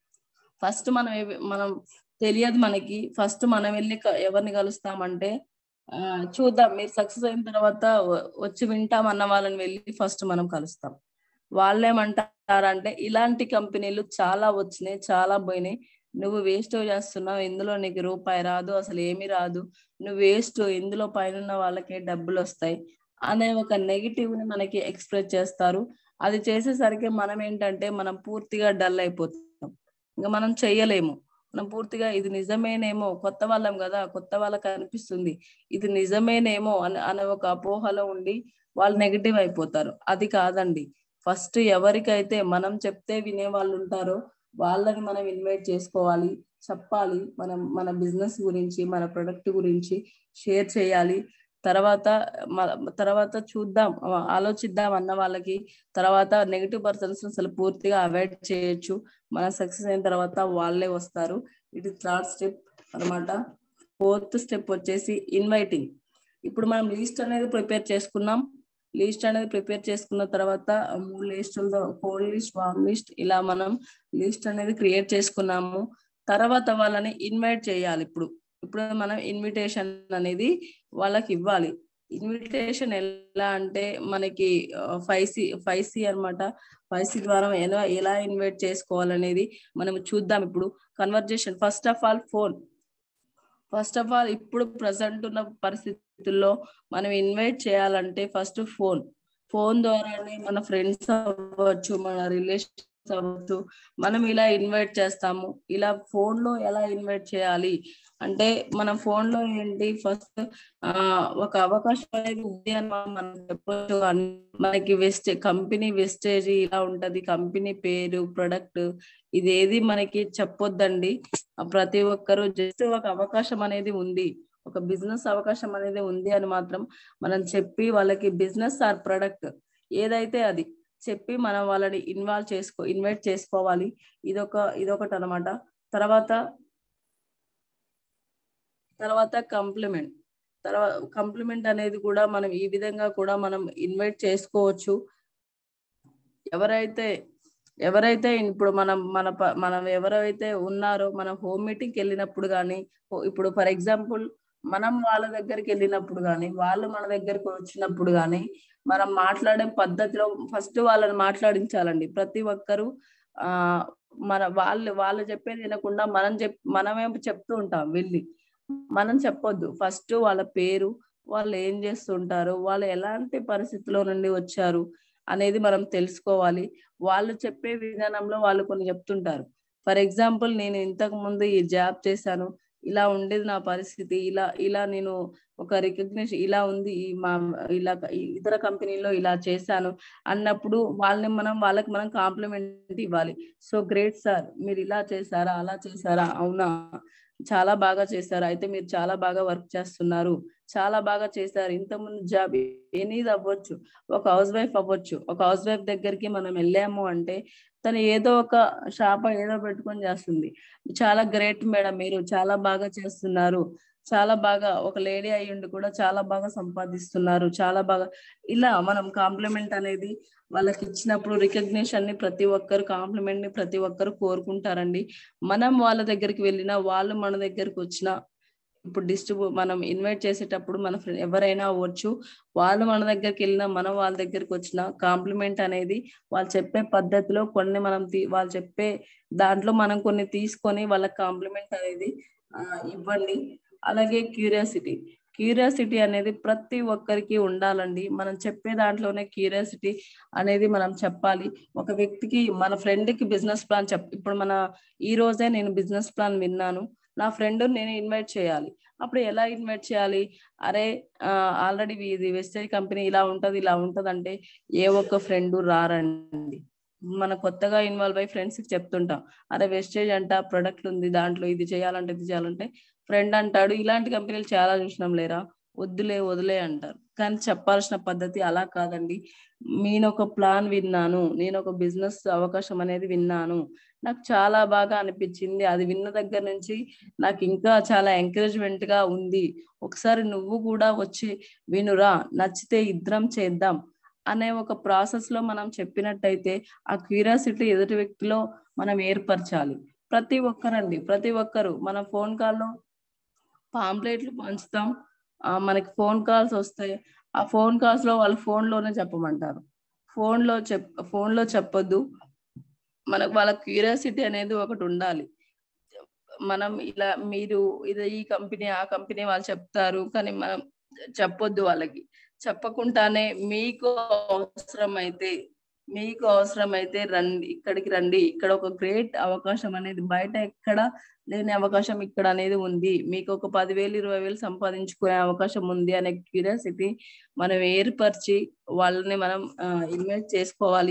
ఫస్ట్ మనం ఏవి- మనం తెలియదు మనకి ఫస్ట్ మనం వెళ్ళి క- ఎవరిని కలుస్తామంటే ఆ, చూద్దాం మీరు సక్సెస్ అయిన తర్వాత వ- వచ్చి వింటాం అన్న వాళ్ళని వెళ్ళి ఫస్ట్ మనం కలుస్తాం వాళ్ళు ఏమంటారంటే ఇలాంటి కంపెనీలు చాలా వచ్చినాయి చాలా పోయినాయి నువ్వు వేస్ట్ చేస్తున్నావు ఇందులో నీకు రూపాయి రాదు అసలు ఏమీ రాదు నువ్వు వేస్ట్ ఇందులో పైన వాళ్ళకే డబ్బులు వస్తాయి అనే ఒక నెగిటివ్ ని మనకి ఎక్స్ప్రెస్ చేస్తారు అది చేసేసరికి మనం ఏంటంటే మనం పూర్తిగా డల్ అయిపోతాం ఇంకా మనం చెయ్యలేము మనం పూర్తిగా ఇది నిజమేనేమో కొత్త వాళ్ళం కదా కొత్త వాళ్ళకి అనిపిస్తుంది ఇది నిజమేనేమో అని అనే ఒక అపోహలో ఉండి వాళ్ళు నెగిటివ్ అయిపోతారు అది కాదండి ఫస్ట్ ఎవరికైతే మనం చెప్తే వినే వాళ్ళు ఉంటారో వాళ్ళని మనం ఇన్వైట్ చేసుకోవాలి చెప్పాలి మనం మన బిజినెస్ గురించి మన ప్రొడక్ట్ గురించి షేర్ చేయాలి తర్వాత మ- తర్వాత చూద్దాం ఆ, ఆలోచిద్దాం అన్న వాళ్ళకి తర్వాత నెగిటివ్ పర్సన్స్ అసలు పూర్తిగా అవాయిడ్ చేయొచ్చు మన సక్సెస్ అయిన తర్వాత వాళ్ళే వస్తారు ఇది థర్డ్ స్టెప్ అన్నమాట ఫోర్త్ స్టెప్ వచ్చేసి ఇన్వైటింగ్ ఇప్పుడు మనం లిస్ట్ అనేది ప్రిపేర్ చేసుకున్నాం లిస్ట్ అనేది ప్రిపేర్ చేసుకున్న తర్వాత ఆ మూడు లిస్టులతో కోల్డ్ లిస్ట్ వామ్ లిస్ట్ ఇలా మనం లిస్ట్ అనేది క్రియేట్ చేసుకున్నాము తర్వాత వాళ్ళని ఇన్వైట్ చేయాలి ఇప్పుడు ఇప్పుడు మనం ఇన్విటేషన్ అనేది వాళ్ళకి ఇవ్వాలి ఇన్విటేషన్ ఎలా అంటే మనకి ఫైవ్ సి ఫైవ్ సి అనమాట ఫైవ్ సి ద్వారా ఎలా ఎలా ఇన్వైట్ చేసుకోవాలనేది మనం చూద్దాం ఇప్పుడు conversation first of all phone first of all ఇప్పుడు ప్రజెంట్ ఉన్న పరిస్థితుల్లో మనం ఇన్వైట్ చేయాలంటే ఫస్ట్ ఫోన్ ఫోన్ ద్వారానే మన ఫ్రెండ్స్ అవ్వచ్చు మన రిలేషన్స్ అవ్వచ్చు మనం ఇలా ఇన్వైట్ చేస్తాము ఇలా ఫోన్ లో ఎలా ఇన్వైట్ చేయాలి అంటే మనం ఫోన్ లో ఏంటి ఫస్ట్ ఆ ఒక అవకాశం అనేది ఉంది అని మనం చెప్పొచ్చు మనకి వెస్ట్ కంపెనీ వెస్టేజ్ ఇలా ఉంటది కంపెనీ పేరు ప్రొడక్ట్ ఇది ఏది మనకి చెప్పొద్దండి ప్రతి ఒక్కరు జస్ట్ ఒక అవకాశం అనేది ఉంది ఒక బిజినెస్ అవకాశం అనేది ఉంది అని మాత్రం మనం చెప్పి వాళ్ళకి బిజినెస్ ఆర్ ప్రొడక్ట్ ఏదైతే అది చెప్పి మనం వాళ్ళని ఇన్వాల్వ్ చేసుకో ఇన్వైట్ చేసుకోవాలి ఇదొక ఇదొకటి అనమాట తర్వాత తర్వాత కంప్లిమెంట్ తర్వాత కంప్లిమెంట్ అనేది కూడా మనం ఈ విధంగా కూడా మనం ఇన్వైట్ చేసుకోవచ్చు ఎవరైతే ఎవరైతే ఇప్పుడు మనం మన మనం ఎవరైతే ఉన్నారో మనం హోమ్ మీటింగ్కి వెళ్ళినప్పుడు కానీ ఇప్పుడు ఫర్ ఎగ్జాంపుల్ మనం వాళ్ళ దగ్గరికి వెళ్ళినప్పుడు కానీ వాళ్ళు మన దగ్గరకు వచ్చినప్పుడు కానీ మనం మాట్లాడే పద్ధతిలో ఫస్ట్ వాళ్ళని మాట్లాడించాలండి ప్రతి ఒక్కరు ఆ మన వాళ్ళు వాళ్ళు చెప్పేది వినకుండా మనం చెప్ మనమే చెప్తూ ఉంటాం వెళ్ళి మనం చెప్పొద్దు ఫస్ట్ వాళ్ళ పేరు వాళ్ళు ఏం చేస్తుంటారు వాళ్ళు ఎలాంటి పరిస్థితిలో నుండి వచ్చారు అనేది మనం తెలుసుకోవాలి వాళ్ళు చెప్పే విధానంలో వాళ్ళు కొన్ని చెప్తుంటారు ఫర్ ఎగ్జాంపుల్ నేను ఇంతకు ముందు ఈ జాబ్ చేశాను ఇలా ఉండేది నా పరిస్థితి ఇలా ఇలా నేను ఒక రికగ్నిషన్ ఇలా ఉంది ఈ మా ఇలా ఇతర కంపెనీలో ఇలా చేశాను అన్నప్పుడు వాళ్ళని మనం వాళ్ళకి మనం కాంప్లిమెంట్ ఇవ్వాలి సో గ్రేట్ సార్ మీరు ఇలా చేశారా అలా చేశారా అవునా చాలా బాగా చేశారు అయితే మీరు చాలా బాగా వర్క్ చేస్తున్నారు చాలా బాగా చేశారు ఇంతకుముందు జాబ్ ఎనీది అవ్వచ్చు ఒక హౌస్ వైఫ్ అవ్వచ్చు ఒక హౌస్ వైఫ్ దగ్గరికి మనం వెళ్ళాము అంటే తను ఏదో ఒక షాప్ ఏదో పెట్టుకొని చేస్తుంది చాలా గ్రేట్ మేడం మీరు చాలా బాగా చేస్తున్నారు చాలా బాగా ఒక లేడీ అయ్యుండి కూడా చాలా బాగా సంపాదిస్తున్నారు చాలా బాగా ఇలా మనం కాంప్లిమెంట్ అనేది వాళ్ళకి ఇచ్చినప్పుడు రికగ్నిషన్ ని ప్రతి ఒక్కరు కాంప్లిమెంట్ ని ప్రతి ఒక్కరు కోరుకుంటారండి మనం వాళ్ళ దగ్గరికి వెళ్ళినా వాళ్ళు మన దగ్గరికి వచ్చినా ఇప్పుడు డిస్ట్రిబ్యూ మనం ఇన్వైట్ చేసేటప్పుడు మన ఫ్రెండ్ ఎవరైనా అవ్వచ్చు వాళ్ళు మన దగ్గరికి వెళ్ళినా మనం వాళ్ళ దగ్గరికి వచ్చిన కాంప్లిమెంట్ అనేది వాళ్ళు చెప్పే పద్ధతిలో కొన్ని మనం వాళ్ళు చెప్పే దాంట్లో మనం కొన్ని తీసుకొని వాళ్ళకి కాంప్లిమెంట్ అనేది ఇవ్వండి అలాగే క్యూరియాసిటీ క్యూరియాసిటీ అనేది ప్రతి ఒక్కరికి ఉండాలండి మనం చెప్పే దాంట్లోనే క్యూరియాసిటీ అనేది మనం చెప్పాలి ఒక వ్యక్తికి మన ఫ్రెండ్ కి బిజినెస్ ప్లాన్ చెప్ ఇప్పుడు మన ఈ రోజే నేను బిజినెస్ ప్లాన్ విన్నాను నా ఫ్రెండ్ నేను ఇన్వైట్ చేయాలి అప్పుడు ఎలా ఇన్వైట్ చేయాలి అరే ఆల్రెడీ ఇది వెస్టేజ్ కంపెనీ ఇలా ఉంటది ఇలా ఉంటది అంటే ఏ ఒక్క ఫ్రెండ్ రారండి మన కొత్తగా ఇన్వాల్వ్ అయ్యి ఫ్రెండ్స్ కి చెప్తుంటాం అరే వెస్టేజ్ అంట ప్రొడక్ట్ ఉంది దాంట్లో ఇది చేయాలంటే ఇది చేయాలంటే ఫ్రెండ్ అంటాడు ఇలాంటి కంపెనీలు చాలా చూసినాం లేరా వద్దులే వదిలే అంటారు కానీ చెప్పాల్సిన పద్ధతి అలా కాదండి నేను ఒక ప్లాన్ విన్నాను నేను ఒక బిజినెస్ అవకాశం అనేది విన్నాను నాకు చాలా బాగా అనిపించింది అది విన్న దగ్గర నుంచి నాకు ఇంకా చాలా ఎంకరేజ్మెంట్ గా ఉంది ఒకసారి నువ్వు కూడా వచ్చి వినురా నచ్చితే ఇద్దరం చేద్దాం అనే ఒక ప్రాసెస్ లో మనం చెప్పినట్టయితే ఆ క్యూరియాసిటీ ఎదుటి వ్యక్తిలో మనం ఏర్పరచాలి ప్రతి ఒక్కరండి ప్రతి ఒక్కరు మన ఫోన్ కాల్లో పాంప్లెట్లు పంచుతాం మనకి ఫోన్ కాల్స్ వస్తాయి ఆ ఫోన్ కాల్స్ లో వాళ్ళు ఫోన్ లోనే చెప్పమంటారు ఫోన్ లో చెప్ ఫోన్ లో చెప్పొద్దు మనకు వాళ్ళ క్యూరియాసిటీ అనేది ఒకటి ఉండాలి మనం ఇలా మీరు ఇది ఈ కంపెనీ ఆ కంపెనీ వాళ్ళు చెప్తారు కానీ మనం చెప్పొద్దు వాళ్ళకి చెప్పకుండానే మీకు అవసరం అయితే మీకు అవసరం అయితే రండి ఇక్కడికి రండి ఇక్కడ ఒక గ్రేట్ అవకాశం అనేది బయట ఎక్కడ లేని అవకాశం ఇక్కడ అనేది ఉంది మీకు ఒక పదివేలు ఇరవై వేలు సంపాదించుకునే అవకాశం ఉంది అనే క్యూరియాసిటీ మనం ఏర్పరిచి వాళ్ళని మనం ఇన్వైట్ చేసుకోవాలి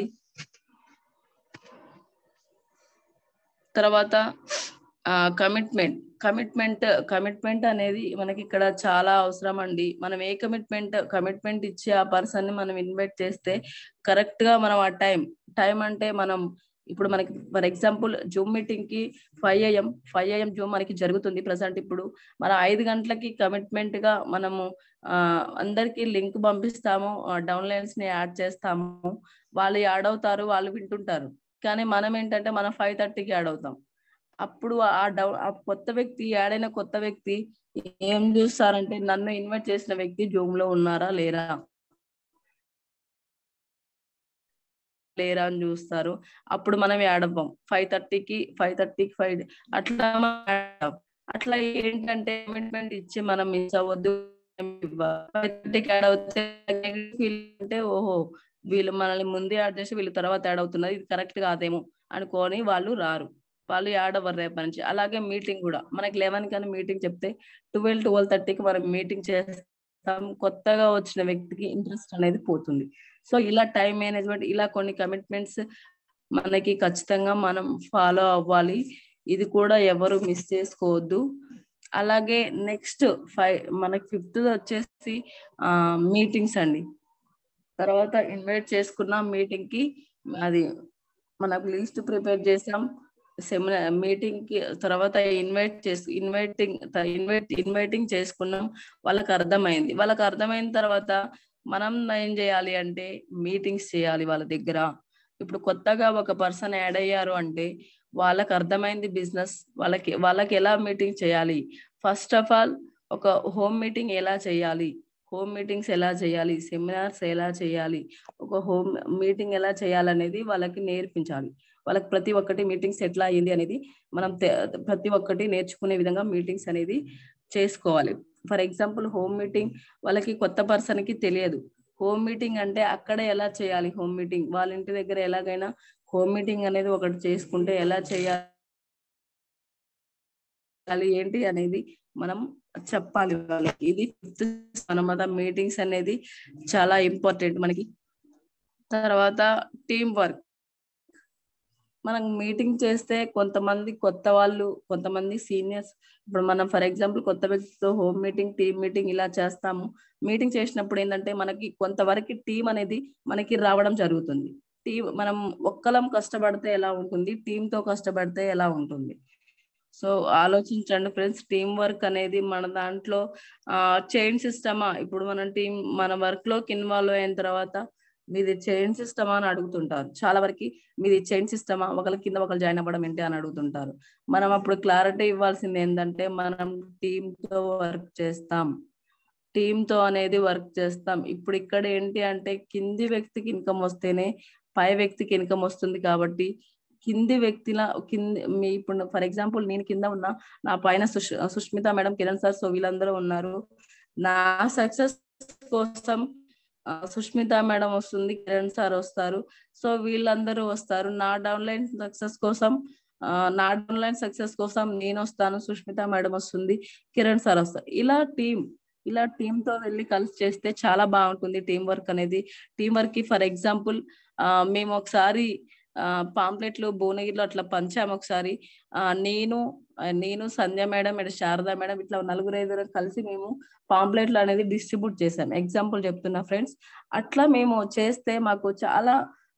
తర్వాత కమిట్మెంట్ కమిట్మెంట్ కమిట్మెంట్ అనేది మనకి ఇక్కడ చాలా అవసరం అండి మనం ఏ కమిట్మెంట్ కమిట్మెంట్ ఇచ్చి ఆ పర్సన్ ని మనం ఇన్వైట్ చేస్తే కరెక్ట్ గా మనం ఆ టైం టైం అంటే మనం ఇప్పుడు మనకి ఫర్ ఎగ్జాంపుల్ జూమ్ మీటింగ్ కి five AM five AM zoom మనకి జరుగుతుంది ప్రజెంట్ ఇప్పుడు మన ఐదు గంటలకి కమిట్మెంట్ గా మనము ఆ అందరికి లింక్ పంపిస్తాము డౌన్లైన్స్ ని యాడ్ చేస్తాము వాళ్ళు యాడ్ అవుతారు వాళ్ళు వింటుంటారు కానీ మనం ఏంటంటే మనం ఫైవ్ థర్టీకి యాడ్ అవుతాం అప్పుడు ఆ డౌ ఆ కొత్త వ్యక్తి యాడ్ అయిన కొత్త వ్యక్తి ఏం చూస్తారంటే నన్ను ఇన్వైట్ చేసిన వ్యక్తి జూమ్ లో ఉన్నారా లేరా లేరా అని చూస్తారు అప్పుడు మనం యాడ్ అవ్వం ఫైవ్ థర్టీకి ఫైవ్ థర్టీకి ఫైవ్ అట్లా మనం add అవ్వం. అట్లా ఏంటంటే కమిట్మెంట్ ఇచ్చి మనం మిస్ అవ్వద్దు ఫైవ్ థర్టీకి యాడ్ అవుతే ఫీల్ అంటే ఓహో వీళ్ళు మనల్ని ముందే యాడ్ చేసి వీళ్ళు తర్వాత యాడ్ అవుతున్నారు ఇది కరెక్ట్ కాదేమో అనుకొని వాళ్ళు రారు వాళ్ళు యాడ్ అవ్వరు రేపటి నుంచి అలాగే మీటింగ్ కూడా మనకి లెవెన్ కానీ మీటింగ్ చెప్తే ట్వెల్వ్ ట్వెల్వ్ థర్టీకి మనం మీటింగ్ చేస్తాం కొత్తగా వచ్చిన వ్యక్తికి ఇంట్రెస్ట్ అనేది పోతుంది సో ఇలా టైం మేనేజ్మెంట్ ఇలా కొన్ని కమిట్మెంట్స్ మనకి ఖచ్చితంగా మనం ఫాలో అవ్వాలి ఇది కూడా ఎవరు మిస్ చేసుకోవద్దు అలాగే నెక్స్ట్ ఫైవ్ మనకి ఫిఫ్త్ వచ్చేసి ఆ మీటింగ్స్ అండి తర్వాత ఇన్వైట్ చేసుకున్న మీటింగ్ కి అది మనకు లిస్ట్ ప్రిపేర్ చేసాం సెమినార్ మీటింగ్ కి తర్వాత ఇన్వైట్ చేసి ఇన్వైటింగ్ ఇన్వైట్ ఇన్వైటింగ్ చేసుకున్నాం వాళ్ళకి అర్థమైంది వాళ్ళకి అర్థమైన తర్వాత మనం ఏం చేయాలి అంటే మీటింగ్స్ చేయాలి వాళ్ళ దగ్గర ఇప్పుడు కొత్తగా ఒక పర్సన్ యాడ్ అయ్యారు అంటే వాళ్ళకి అర్థమైంది బిజినెస్ వాళ్ళకి వాళ్ళకి ఎలా మీటింగ్ చేయాలి ఫస్ట్ ఆఫ్ ఆల్ ఒక హోమ్ మీటింగ్ ఎలా చేయాలి హోమ్ మీటింగ్స్ ఎలా చేయాలి సెమినార్స్ ఎలా చేయాలి ఒక హోమ్ మీటింగ్ ఎలా చేయాలనేది వాళ్ళకి నేర్పించాలి వాళ్ళకి ప్రతి ఒక్కటి మీటింగ్స్ ఎట్లా అయ్యింది అనేది మనం తె- ప్రతి ఒక్కటి నేర్చుకునే విధంగా మీటింగ్స్ అనేది చేసుకోవాలి ఫర్ ఎగ్జాంపుల్ హోమ్ మీటింగ్ వాళ్ళకి కొత్త పర్సన్ కి తెలియదు హోమ్ మీటింగ్ అంటే అక్కడ ఎలా చేయాలి హోమ్ మీటింగ్ వాళ్ళ ఇంటి దగ్గర ఎలాగైనా హోమ్ మీటింగ్ అనేది ఒకటి చేసుకుంటే ఎలా చేయాలి ఏంటి అనేది మనం చెప్పాలి వాళ్ళకి ఇది అనమాట మీటింగ్స్ అనేది చాలా ఇంపార్టెంట్ మనకి తర్వాత టీం వర్క్ మనం మీటింగ్ చేస్తే కొంతమంది కొత్త వాళ్ళు కొంతమంది సీనియర్స్ ఇప్పుడు మనం ఫర్ ఎగ్జాంపుల్ కొత్త వ్యక్తితో హోమ్ మీటింగ్ టీమ్ మీటింగ్ ఇలా చేస్తాము మీటింగ్ చేసినప్పుడు ఏంటంటే మనకి కొంతవరకు టీం అనేది మనకి రావడం జరుగుతుంది టీం మనం ఒక్కలం కష్టపడితే ఎలా ఉంటుంది టీమ్ తో కష్టపడితే ఎలా ఉంటుంది సో ఆలోచించండి ఫ్రెండ్స్ టీం వర్క్ అనేది మన దాంట్లో ఆ చైన్ సిస్టమా ఇప్పుడు మనం టీం మన వర్క్ లోకి ఇన్వాల్వ్ అయిన తర్వాత మీది చైన్ సిస్టమా అని అడుగుతుంటారు చాలా వరకు మీది చైన్ సిస్టమా ఒకరి కింద ఒకరు జాయిన్ అవ్వడం ఏంటి అని అడుగుతుంటారు మనం అప్పుడు క్లారిటీ ఇవ్వాల్సింది ఏంటంటే మనం టీమ్ తో వర్క్ చేస్తాం టీమ్ తో అనేది వర్క్ చేస్తాం ఇప్పుడు ఇక్కడ ఏంటి అంటే కింది వ్యక్తికి ఇన్కమ్ వస్తేనే పై వ్యక్తికి ఇన్కమ్ వస్తుంది కాబట్టి కింది వ్యక్తిల కింది మీ ఇప్పుడు ఫర్ ఎగ్జాంపుల్ నేను కింద ఉన్నా నా పైన సుష్ Sushmita madam Kiran sir so వీళ్ళందరూ ఉన్నారు నా సక్సెస్ కోసం ఆ, సుష్మిత మేడం వస్తుంది కిరణ్ సార్ వస్తారు సో వీళ్ళందరూ వస్తారు నా డౌన్లైన్ సక్సెస్ కోసం ఆ, నా డౌన్లైన్ సక్సెస్ కోసం నేను వస్తాను సుష్మిత మేడం వస్తుంది కిరణ్ సార్ వస్తారు ఇలా టీం ఇలా టీమ్ తో వెళ్ళి కలిసి చేస్తే చాలా బాగుంటుంది టీం వర్క్ అనేది టీం వర్క్ కి ఫర్ ఎగ్జాంపుల్ మేము ఒకసారి పాంప్లెట్లు భువనగిరిలో అట్లా పంచాము ఒకసారి ఆ, నేను ఆ, నేను సంధ్య మేడం ఇటు శారదా మేడం ఇట్లా నలుగురు ఐదుగురు కలిసి మేము పాంప్లెట్లు అనేది డిస్ట్రిబ్యూట్ చేసాం ఎగ్జాంపుల్ చెప్తున్నా ఫ్రెండ్స్ అట్లా మేము చేస్తే మాకు చాలా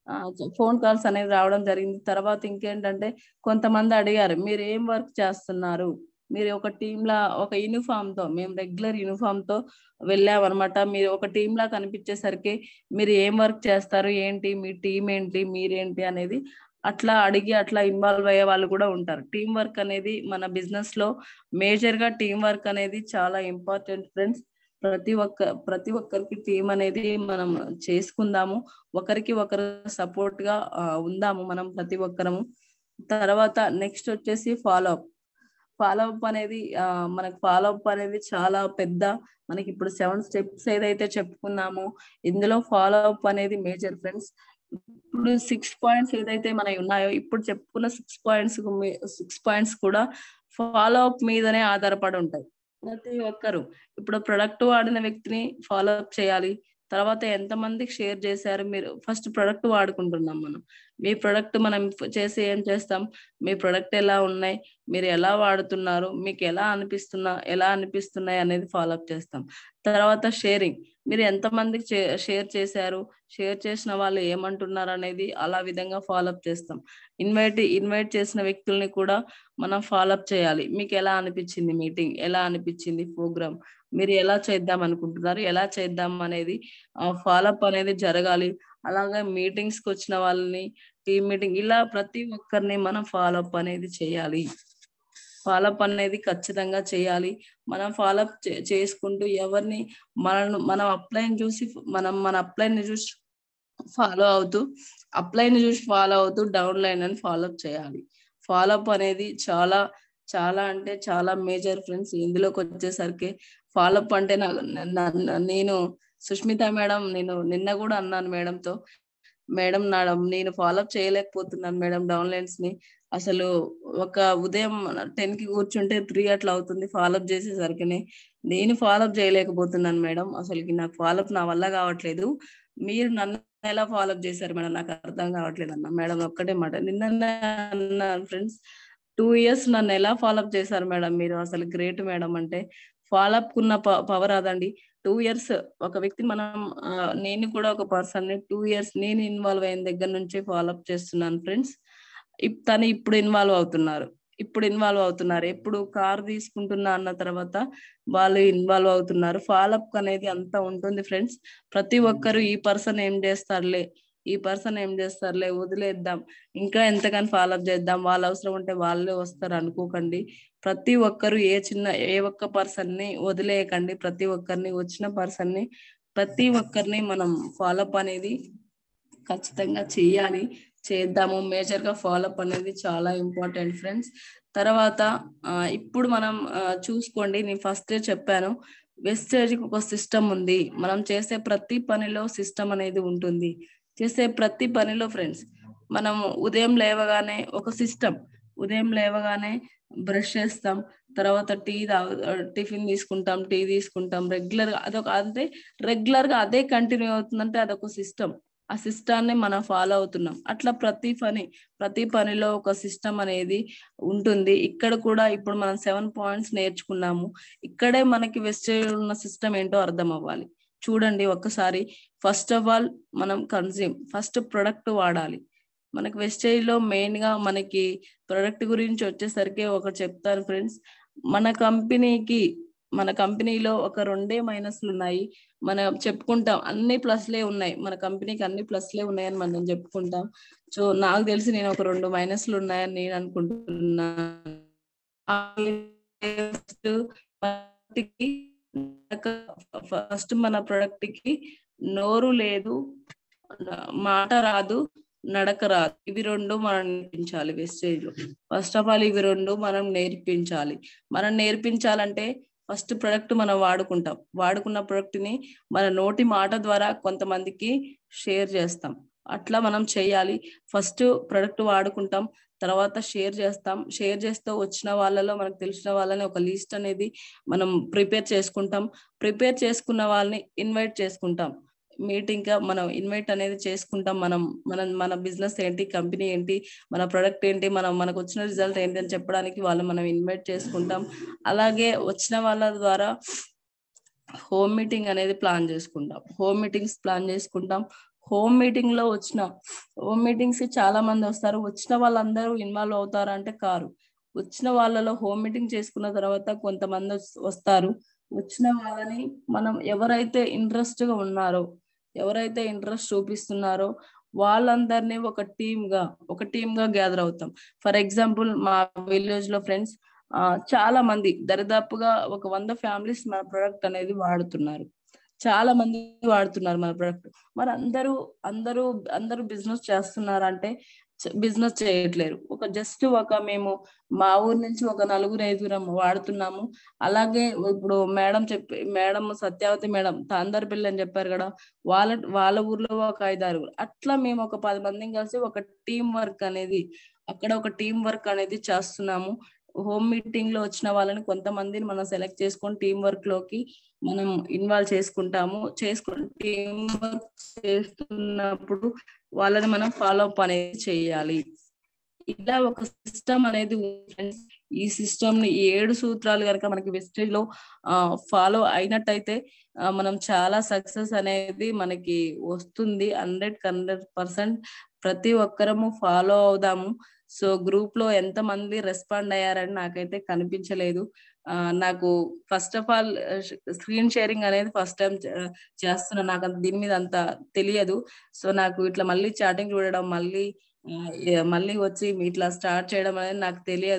ఫోన్ కాల్స్ అనేది రావడం జరిగింది తర్వాత ఇంకేంటంటే కొంతమంది అడిగారు మీరు ఏం వర్క్ చేస్తున్నారు మీరు ఒక టీమ్ లా ఒక యూనిఫామ్ తో మేము రెగ్యులర్ యూనిఫామ్ తో వెళ్ళామన్నమాట మీరు ఒక టీమ్ లా కనిపించేసరికి మీరు ఏం వర్క్ చేస్తారు ఏంటి మీ టీం ఏంటి మీరేంటి అనేది అట్లా అడిగి అట్లా ఇన్వాల్వ్ అయ్యే వాళ్ళు కూడా ఉంటారు టీం వర్క్ అనేది మన బిజినెస్ లో మేజర్ గా టీం వర్క్ అనేది చాలా ఇంపార్టెంట్ ఫ్రెండ్స్ ప్రతి ఒక్క ప్రతి ఒక్కరికి టీం అనేది మనం చేసుకుందాము ఒకరికి ఒకరు సపోర్ట్ గా ఆ, ఉందాము మనం ప్రతి ఒక్కరము తర్వాత నెక్స్ట్ వచ్చేసి ఫాలో అప్ ఫాలో అప్ అనేది ఆ, మనకి ఫాలో అప్ అనేది చాలా పెద్ద మనకి ఇప్పుడు సెవెన్ స్టెప్స్ ఏదైతే చెప్పుకున్నామో ఇందులో ఫాలో అప్ అనేది మేజర్ ఫ్రెండ్స్ ఇప్పుడు సిక్స్ పాయింట్స్ ఏదైతే మనవి ఉన్నాయో ఇప్పుడు చెప్పుకున్న సిక్స్ పాయింట్స్ సిక్స్ పాయింట్స్ కూడా ఫాలో అప్ మీదనే ఆధారపడి ఉంటాయి ప్రతి ఒక్కరు ఇప్పుడు ప్రొడక్ట్ వాడిన వ్యక్తిని ఫాలో అప్ చేయాలి తర్వాత ఎంత మందికి షేర్ చేశారు మీరు ఫస్ట్ ప్రొడక్ట్ వాడుకుంటున్నాం మనం మీ ప్రొడక్ట్ మనం చేసి ఏం చేస్తాం మీ ప్రొడక్ట్ ఎలా ఉన్నాయి మీరు ఎలా వాడుతున్నారు మీకు ఎలా అనిపిస్తున్నా ఎలా అనిపిస్తున్నాయి అనేది ఫాలో అప్ చేస్తాం తర్వాత షేరింగ్ మీరు ఎంత మందికి షేర్ చేశారు షేర్ చేసిన వాళ్ళు ఏమంటున్నారు అనేది అలా విధంగా ఫాలో అప్ చేస్తాం ఇన్వైట్ ఇన్వైట్ చేసిన వ్యక్తుల్ని కూడా మనం ఫాలో అప్ చేయాలి మీకు ఎలా అనిపించింది మీటింగ్ ఎలా అనిపించింది ప్రోగ్రామ్ మీరు ఎలా చేద్దాం అనుకుంటున్నారు ఎలా చేద్దాం అనేది ఫాలో అప్ అనేది జరగాలి అలాగే మీటింగ్స్ కి వచ్చిన వాళ్ళని టీమ్ మీటింగ్ ఇలా ప్రతి ఒక్కరిని మనం ఫాలో అప్ అనేది చేయాలి ఫాలోఅప్ అనేది ఖచ్చితంగా చేయాలి మనం ఫాలోఅప్ చేసుకుంటూ ఎవరిని మనను మనం అప్లైని చూసి మనం మన అప్లైని చూసి ఫాలో అవుతూ అప్లైని చూసి ఫాలో అవుతూ డౌన్ లైన్ అని ఫాలోఅప్ చేయాలి ఫాలోఅప్ అనేది చాలా చాలా అంటే చాలా మేజర్ ఫ్రెండ్స్ ఇందులోకి వచ్చేసరికి ఫాలోఅప్ అంటే నాకు న- న- నేను సుష్మిత మేడం నేను నిన్న కూడా అన్నాను మేడంతో మేడం నా నేను ఫాలోఅప్ చేయలేకపోతున్నాను మేడం డౌన్ లైన్స్ ని అసలు ఒక ఉదయం టెన్ కి కూర్చుంటే త్రీ అట్లా అవుతుంది ఫాలోఅప్ చేసేసరికి నేను ఫాలోఅప్ చేయలేకపోతున్నాను మేడం అసలుకి నాకు ఫాలోఅప్ నా వల్ల కావట్లేదు మీరు నన్ను ఎలా ఫాలోఅప్ చేశారు మేడం నాకు అర్థం కావట్లేదు అన్న మేడం ఒక్కటే మాట నిన్న అన్నాను ఫ్రెండ్స్ టూ ఇయర్స్ నన్ను ఎలా ఫాలోఅప్ చేశారు మేడం మీరు అసలు గ్రేట్ మేడం అంటే ఫాలోఅప్ ఉన్న పవర్ అదండి టూ ఇయర్స్ ఒక వ్యక్తి మనం ఆ, నేను కూడా ఒక పర్సన్ ని టూ ఇయర్స్ నేను ఇన్వాల్వ్ అయిన దగ్గర నుంచి ఫాలోఅప్ చేస్తున్నాను ఫ్రెండ్స్ తను ఇప్పుడు ఇన్వాల్వ్ అవుతున్నారు ఇప్పుడు ఇన్వాల్వ్ అవుతున్నారు ఎప్పుడు కార్ తీసుకుంటున్నా అన్న తర్వాత వాళ్ళు ఇన్వాల్వ్ అవుతున్నారు ఫాలోఅప్ అనేది అంత ఉంటుంది ఫ్రెండ్స్ ప్రతి ఒక్కరు ఈ పర్సన్ ఏం చేస్తారులే ఈ పర్సన్ ఏం చేస్తారులే వదిలేద్దాం ఇంకా ఎంతగానో ఫాలోఅప్ చేద్దాం వాళ్ళ అవసరం ఉంటే వాళ్ళే వస్తారు అనుకోకండి ప్రతి ఒక్కరు ఏ చిన్న ఏ ఒక్క పర్సన్ ని వదిలేయకండి ప్రతి ఒక్కరిని వచ్చిన పర్సన్ ని ప్రతి ఒక్కరిని మనం ఫాలోఅప్ అనేది ఖచ్చితంగా చెయ్యాలి చేద్దాము మేజర్ గా ఫాలోఅప్ అనేది చాలా ఇంపార్టెంట్ ఫ్రెండ్స్ తర్వాత ఆ, ఇప్పుడు మనం ఆ, చూసుకోండి నేను ఫస్ట్ చెప్పాను వెస్టేజ్ ఒక సిస్టమ్ ఉంది మనం చేసే ప్రతి పనిలో సిస్టమ్ అనేది ఉంటుంది చేసే ప్రతి పనిలో ఫ్రెండ్స్ మనం ఉదయం లేవగానే ఒక సిస్టమ్ ఉదయం లేవగానే బ్రష్ చేస్తాం తర్వాత టీ తాగు టిఫిన్ తీసుకుంటాం టీ తీసుకుంటాం రెగ్యులర్ గా అదొక అంటే రెగ్యులర్ గా అదే కంటిన్యూ అవుతుందంటే అదొక సిస్టమ్ ఆ సిస్టాన్ని మనం ఫాలో అవుతున్నాం అట్లా ప్రతి పని ప్రతి పనిలో ఒక సిస్టమ్ అనేది ఉంటుంది ఇక్కడ కూడా ఇప్పుడు మనం సెవెన్ పాయింట్స్ నేర్చుకున్నాము ఇక్కడే మనకి వెస్టేజ్ ఉన్న సిస్టమ్ ఏంటో అర్థం అవ్వాలి చూడండి ఒక్కసారి ఫస్ట్ ఆఫ్ ఆల్ మనం కన్జ్యూమ్ ఫస్ట్ ప్రొడక్ట్ వాడాలి మనకి వెస్టేజ్ లో మెయిన్ గా మనకి ప్రొడక్ట్ గురించి వచ్చేసరికి ఒక చెప్తాను ఫ్రెండ్స్ మన కంపెనీకి మన కంపెనీలో ఒక రెండే మైనస్లు ఉన్నాయి మనం చెప్పుకుంటాం అన్ని ప్లస్లే ఉన్నాయి మన కంపెనీకి అన్ని ప్లస్లే ఉన్నాయని మనం చెప్పుకుంటాం సో నాకు తెలిసి నేను ఒక రెండు మైనస్లు ఉన్నాయని నేను అనుకుంటున్నాను ఫస్ట్ మన ప్రొడక్ట్ కి నోరు లేదు మాట రాదు నడక రాదు ఇవి రెండు మనం నేర్పించాలి వెస్టేజ్ లో ఫస్ట్ ఆఫ్ ఆల్ ఇవి రెండు మనం నేర్పించాలి మనం నేర్పించాలంటే ఫస్ట్ ప్రొడక్ట్ మనం వాడుకుంటాం వాడుకున్న ప్రొడక్ట్ ని మన నోటి మాట ద్వారా కొంతమందికి షేర్ చేస్తాం అట్లా మనం చేయాలి ఫస్ట్ ప్రొడక్ట్ వాడుకుంటాం తర్వాత షేర్ చేస్తాం షేర్ చేస్తూ వచ్చిన వాళ్ళలో మనకు తెలిసిన వాళ్ళని ఒక లిస్ట్ అనేది మనం ప్రిపేర్ చేసుకుంటాం ప్రిపేర్ చేసుకున్న వాళ్ళని ఇన్వైట్ చేసుకుంటాం మీటింగ్ గా మనం ఇన్వైట్ అనేది చేసుకుంటాం మనం మన మన బిజినెస్ ఏంటి కంపెనీ ఏంటి మన ప్రొడక్ట్ ఏంటి మనం మనకు వచ్చిన రిజల్ట్ ఏంటి అని చెప్పడానికి వాళ్ళు మనం ఇన్వైట్ చేసుకుంటాం అలాగే వచ్చిన వాళ్ళ ద్వారా హోమ్ మీటింగ్ అనేది ప్లాన్ చేసుకుంటాం హోమ్ మీటింగ్స్ ప్లాన్ చేసుకుంటాం హోమ్ మీటింగ్ లో వచ్చిన హోమ్ మీటింగ్స్ కి చాలా మంది వస్తారు వచ్చిన వాళ్ళందరూ ఇన్వాల్వ్ అవుతారు అంటే కారు వచ్చిన వాళ్ళలో హోమ్ మీటింగ్ చేసుకున్న తర్వాత కొంతమంది వస్- వస్తారు వచ్చిన వాళ్ళని మనం ఎవరైతే ఇంట్రెస్ట్ గా ఉన్నారో ఎవరైతే ఇంట్రెస్ట్ చూపిస్తున్నారో వాళ్ళందరినీ ఒక టీమ్ గా ఒక టీమ్ గా గ్యాదర్ అవుతాం ఫర్ ఎగ్జాంపుల్ మా విలేజ్ లో ఫ్రెండ్స్ ఆ చాలా మంది దరిదాపుగా ఒక వంద ఫ్యామిలీస్ మన ప్రొడక్ట్ అనేది వాడుతున్నారు చాలా మంది వాడుతున్నారు మన ప్రొడక్ట్ మరి అందరూ అందరూ అందరూ బిజినెస్ చేస్తున్నారంటే బిజినెస్ చేయట్లేరు ఒక జస్ట్ ఒక మేము మా ఊరు నుంచి ఒక నలుగురు ఐదుగురం వాడుతున్నాము అలాగే ఇప్పుడు మేడం చెప్పి మేడం సత్యావతి మేడం తాందర్ పిల్ల అని చెప్పారు కదా వాళ్ళ వాళ్ళ ఊర్లో ఒక ఐదారు అట్లా మేము ఒక పది మందిని కలిసి ఒక టీం వర్క్ అనేది అక్కడ ఒక టీం వర్క్ అనేది చేస్తున్నాము హోమ్ మీటింగ్ లో వచ్చిన వాళ్ళని కొంతమందిని మనం సెలెక్ట్ చేసుకొని టీం వర్క్ లోకి మనం ఇన్వాల్వ్ చేసుకుంటాము చేసుకుని టీం వర్క్ చేస్తున్నప్పుడు వాళ్ళని మనం ఫాలో అప్ అనేది చేయాలి ఇలా ఒక సిస్టమ్ అనేది ఉంది friends. ఈ సిస్టమ్ ని ఈ ఏడు సూత్రాలు కనుక మనకి వెస్టేజ్ లో ఫాలో అయినట్టయితే ఆ, మనం చాలా సక్సెస్ అనేది మనకి వస్తుంది హండ్రెడ్ హండ్రెడ్ పర్సెంట్ ప్రతి ఒక్కరము ఫాలో అవుదాము సో గ్రూప్ లో ఎంత మంది రెస్పాండ్ అయ్యారని నాకైతే కనిపించలేదు ఆ, నాకు first of all screen sharing అనేది ఫస్ట్ టైం చేస్తున్నా నాకు అంత దీని మీద అంత తెలియదు సో నాకు ఇట్లా మళ్ళీ చాటింగ్ చూడడం మళ్ళీ ఆ, ఏ- మళ్ళీ వచ్చి ఇట్లా స్టార్ట్ చేయడం అనేది నాకు తెలియదు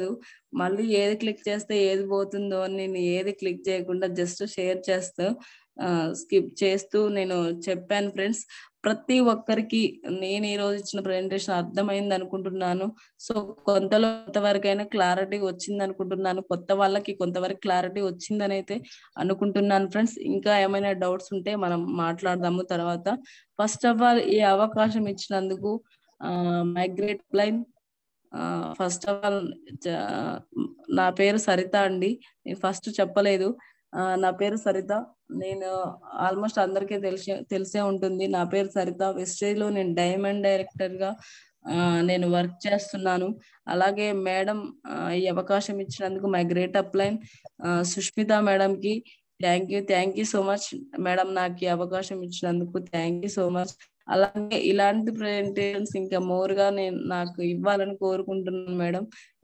మళ్ళీ ఏది క్లిక్ చేస్తే ఏది పోతుందో అని నేను ఏది క్లిక్ చేయకుండా జస్ట్ షేర్ చేస్తూ స్కిప్ చేస్తూ నేను చెప్పాను ఫ్రెండ్స్ ప్రతి ఒక్కరికి నేను ఈ రోజు ఇచ్చిన ప్రెజెంటేషన్ అర్థమైంది అనుకుంటున్నాను సో కొంతలో కొంతవరకైనా క్లారిటీ వచ్చింది అనుకుంటున్నాను కొత్త వాళ్ళకి కొంతవరకు క్లారిటీ వచ్చిందని అయితే అనుకుంటున్నాను ఫ్రెండ్స్ ఇంకా ఏమైనా డౌట్స్ ఉంటే మనం మాట్లాడదాము తర్వాత ఫస్ట్ ఆఫ్ ఆల్ ఈ అవకాశం ఇచ్చినందుకు my great upline first of all నా పేరు సరిత అండి నేను ఫస్ట్ చెప్పలేదు ఆ, నా పేరు సరిత నేను ఆల్మోస్ట్ అందరికీ తెలిసే తెలిసే ఉంటుంది నా పేరు సరిత వెస్టేజ్ లో నేను డైమండ్ డైరెక్టర్ గా ఆ, నేను వర్క్ చేస్తున్నాను అలాగే మేడం ఈ అవకాశం ఇచ్చినందుకు my great upline Sushmita madam కి thank you thank you so much madam నాకు ఈ అవకాశం ఇచ్చినందుకు థ్యాంక్ యూ సో మచ్ అలాగే ఇలాంటి ప్రెజెంటేషన్స్ ఇంకా మోర్ గా నేను నాకు ఇవ్వాలని కోరుకుంటున్నాను మేడం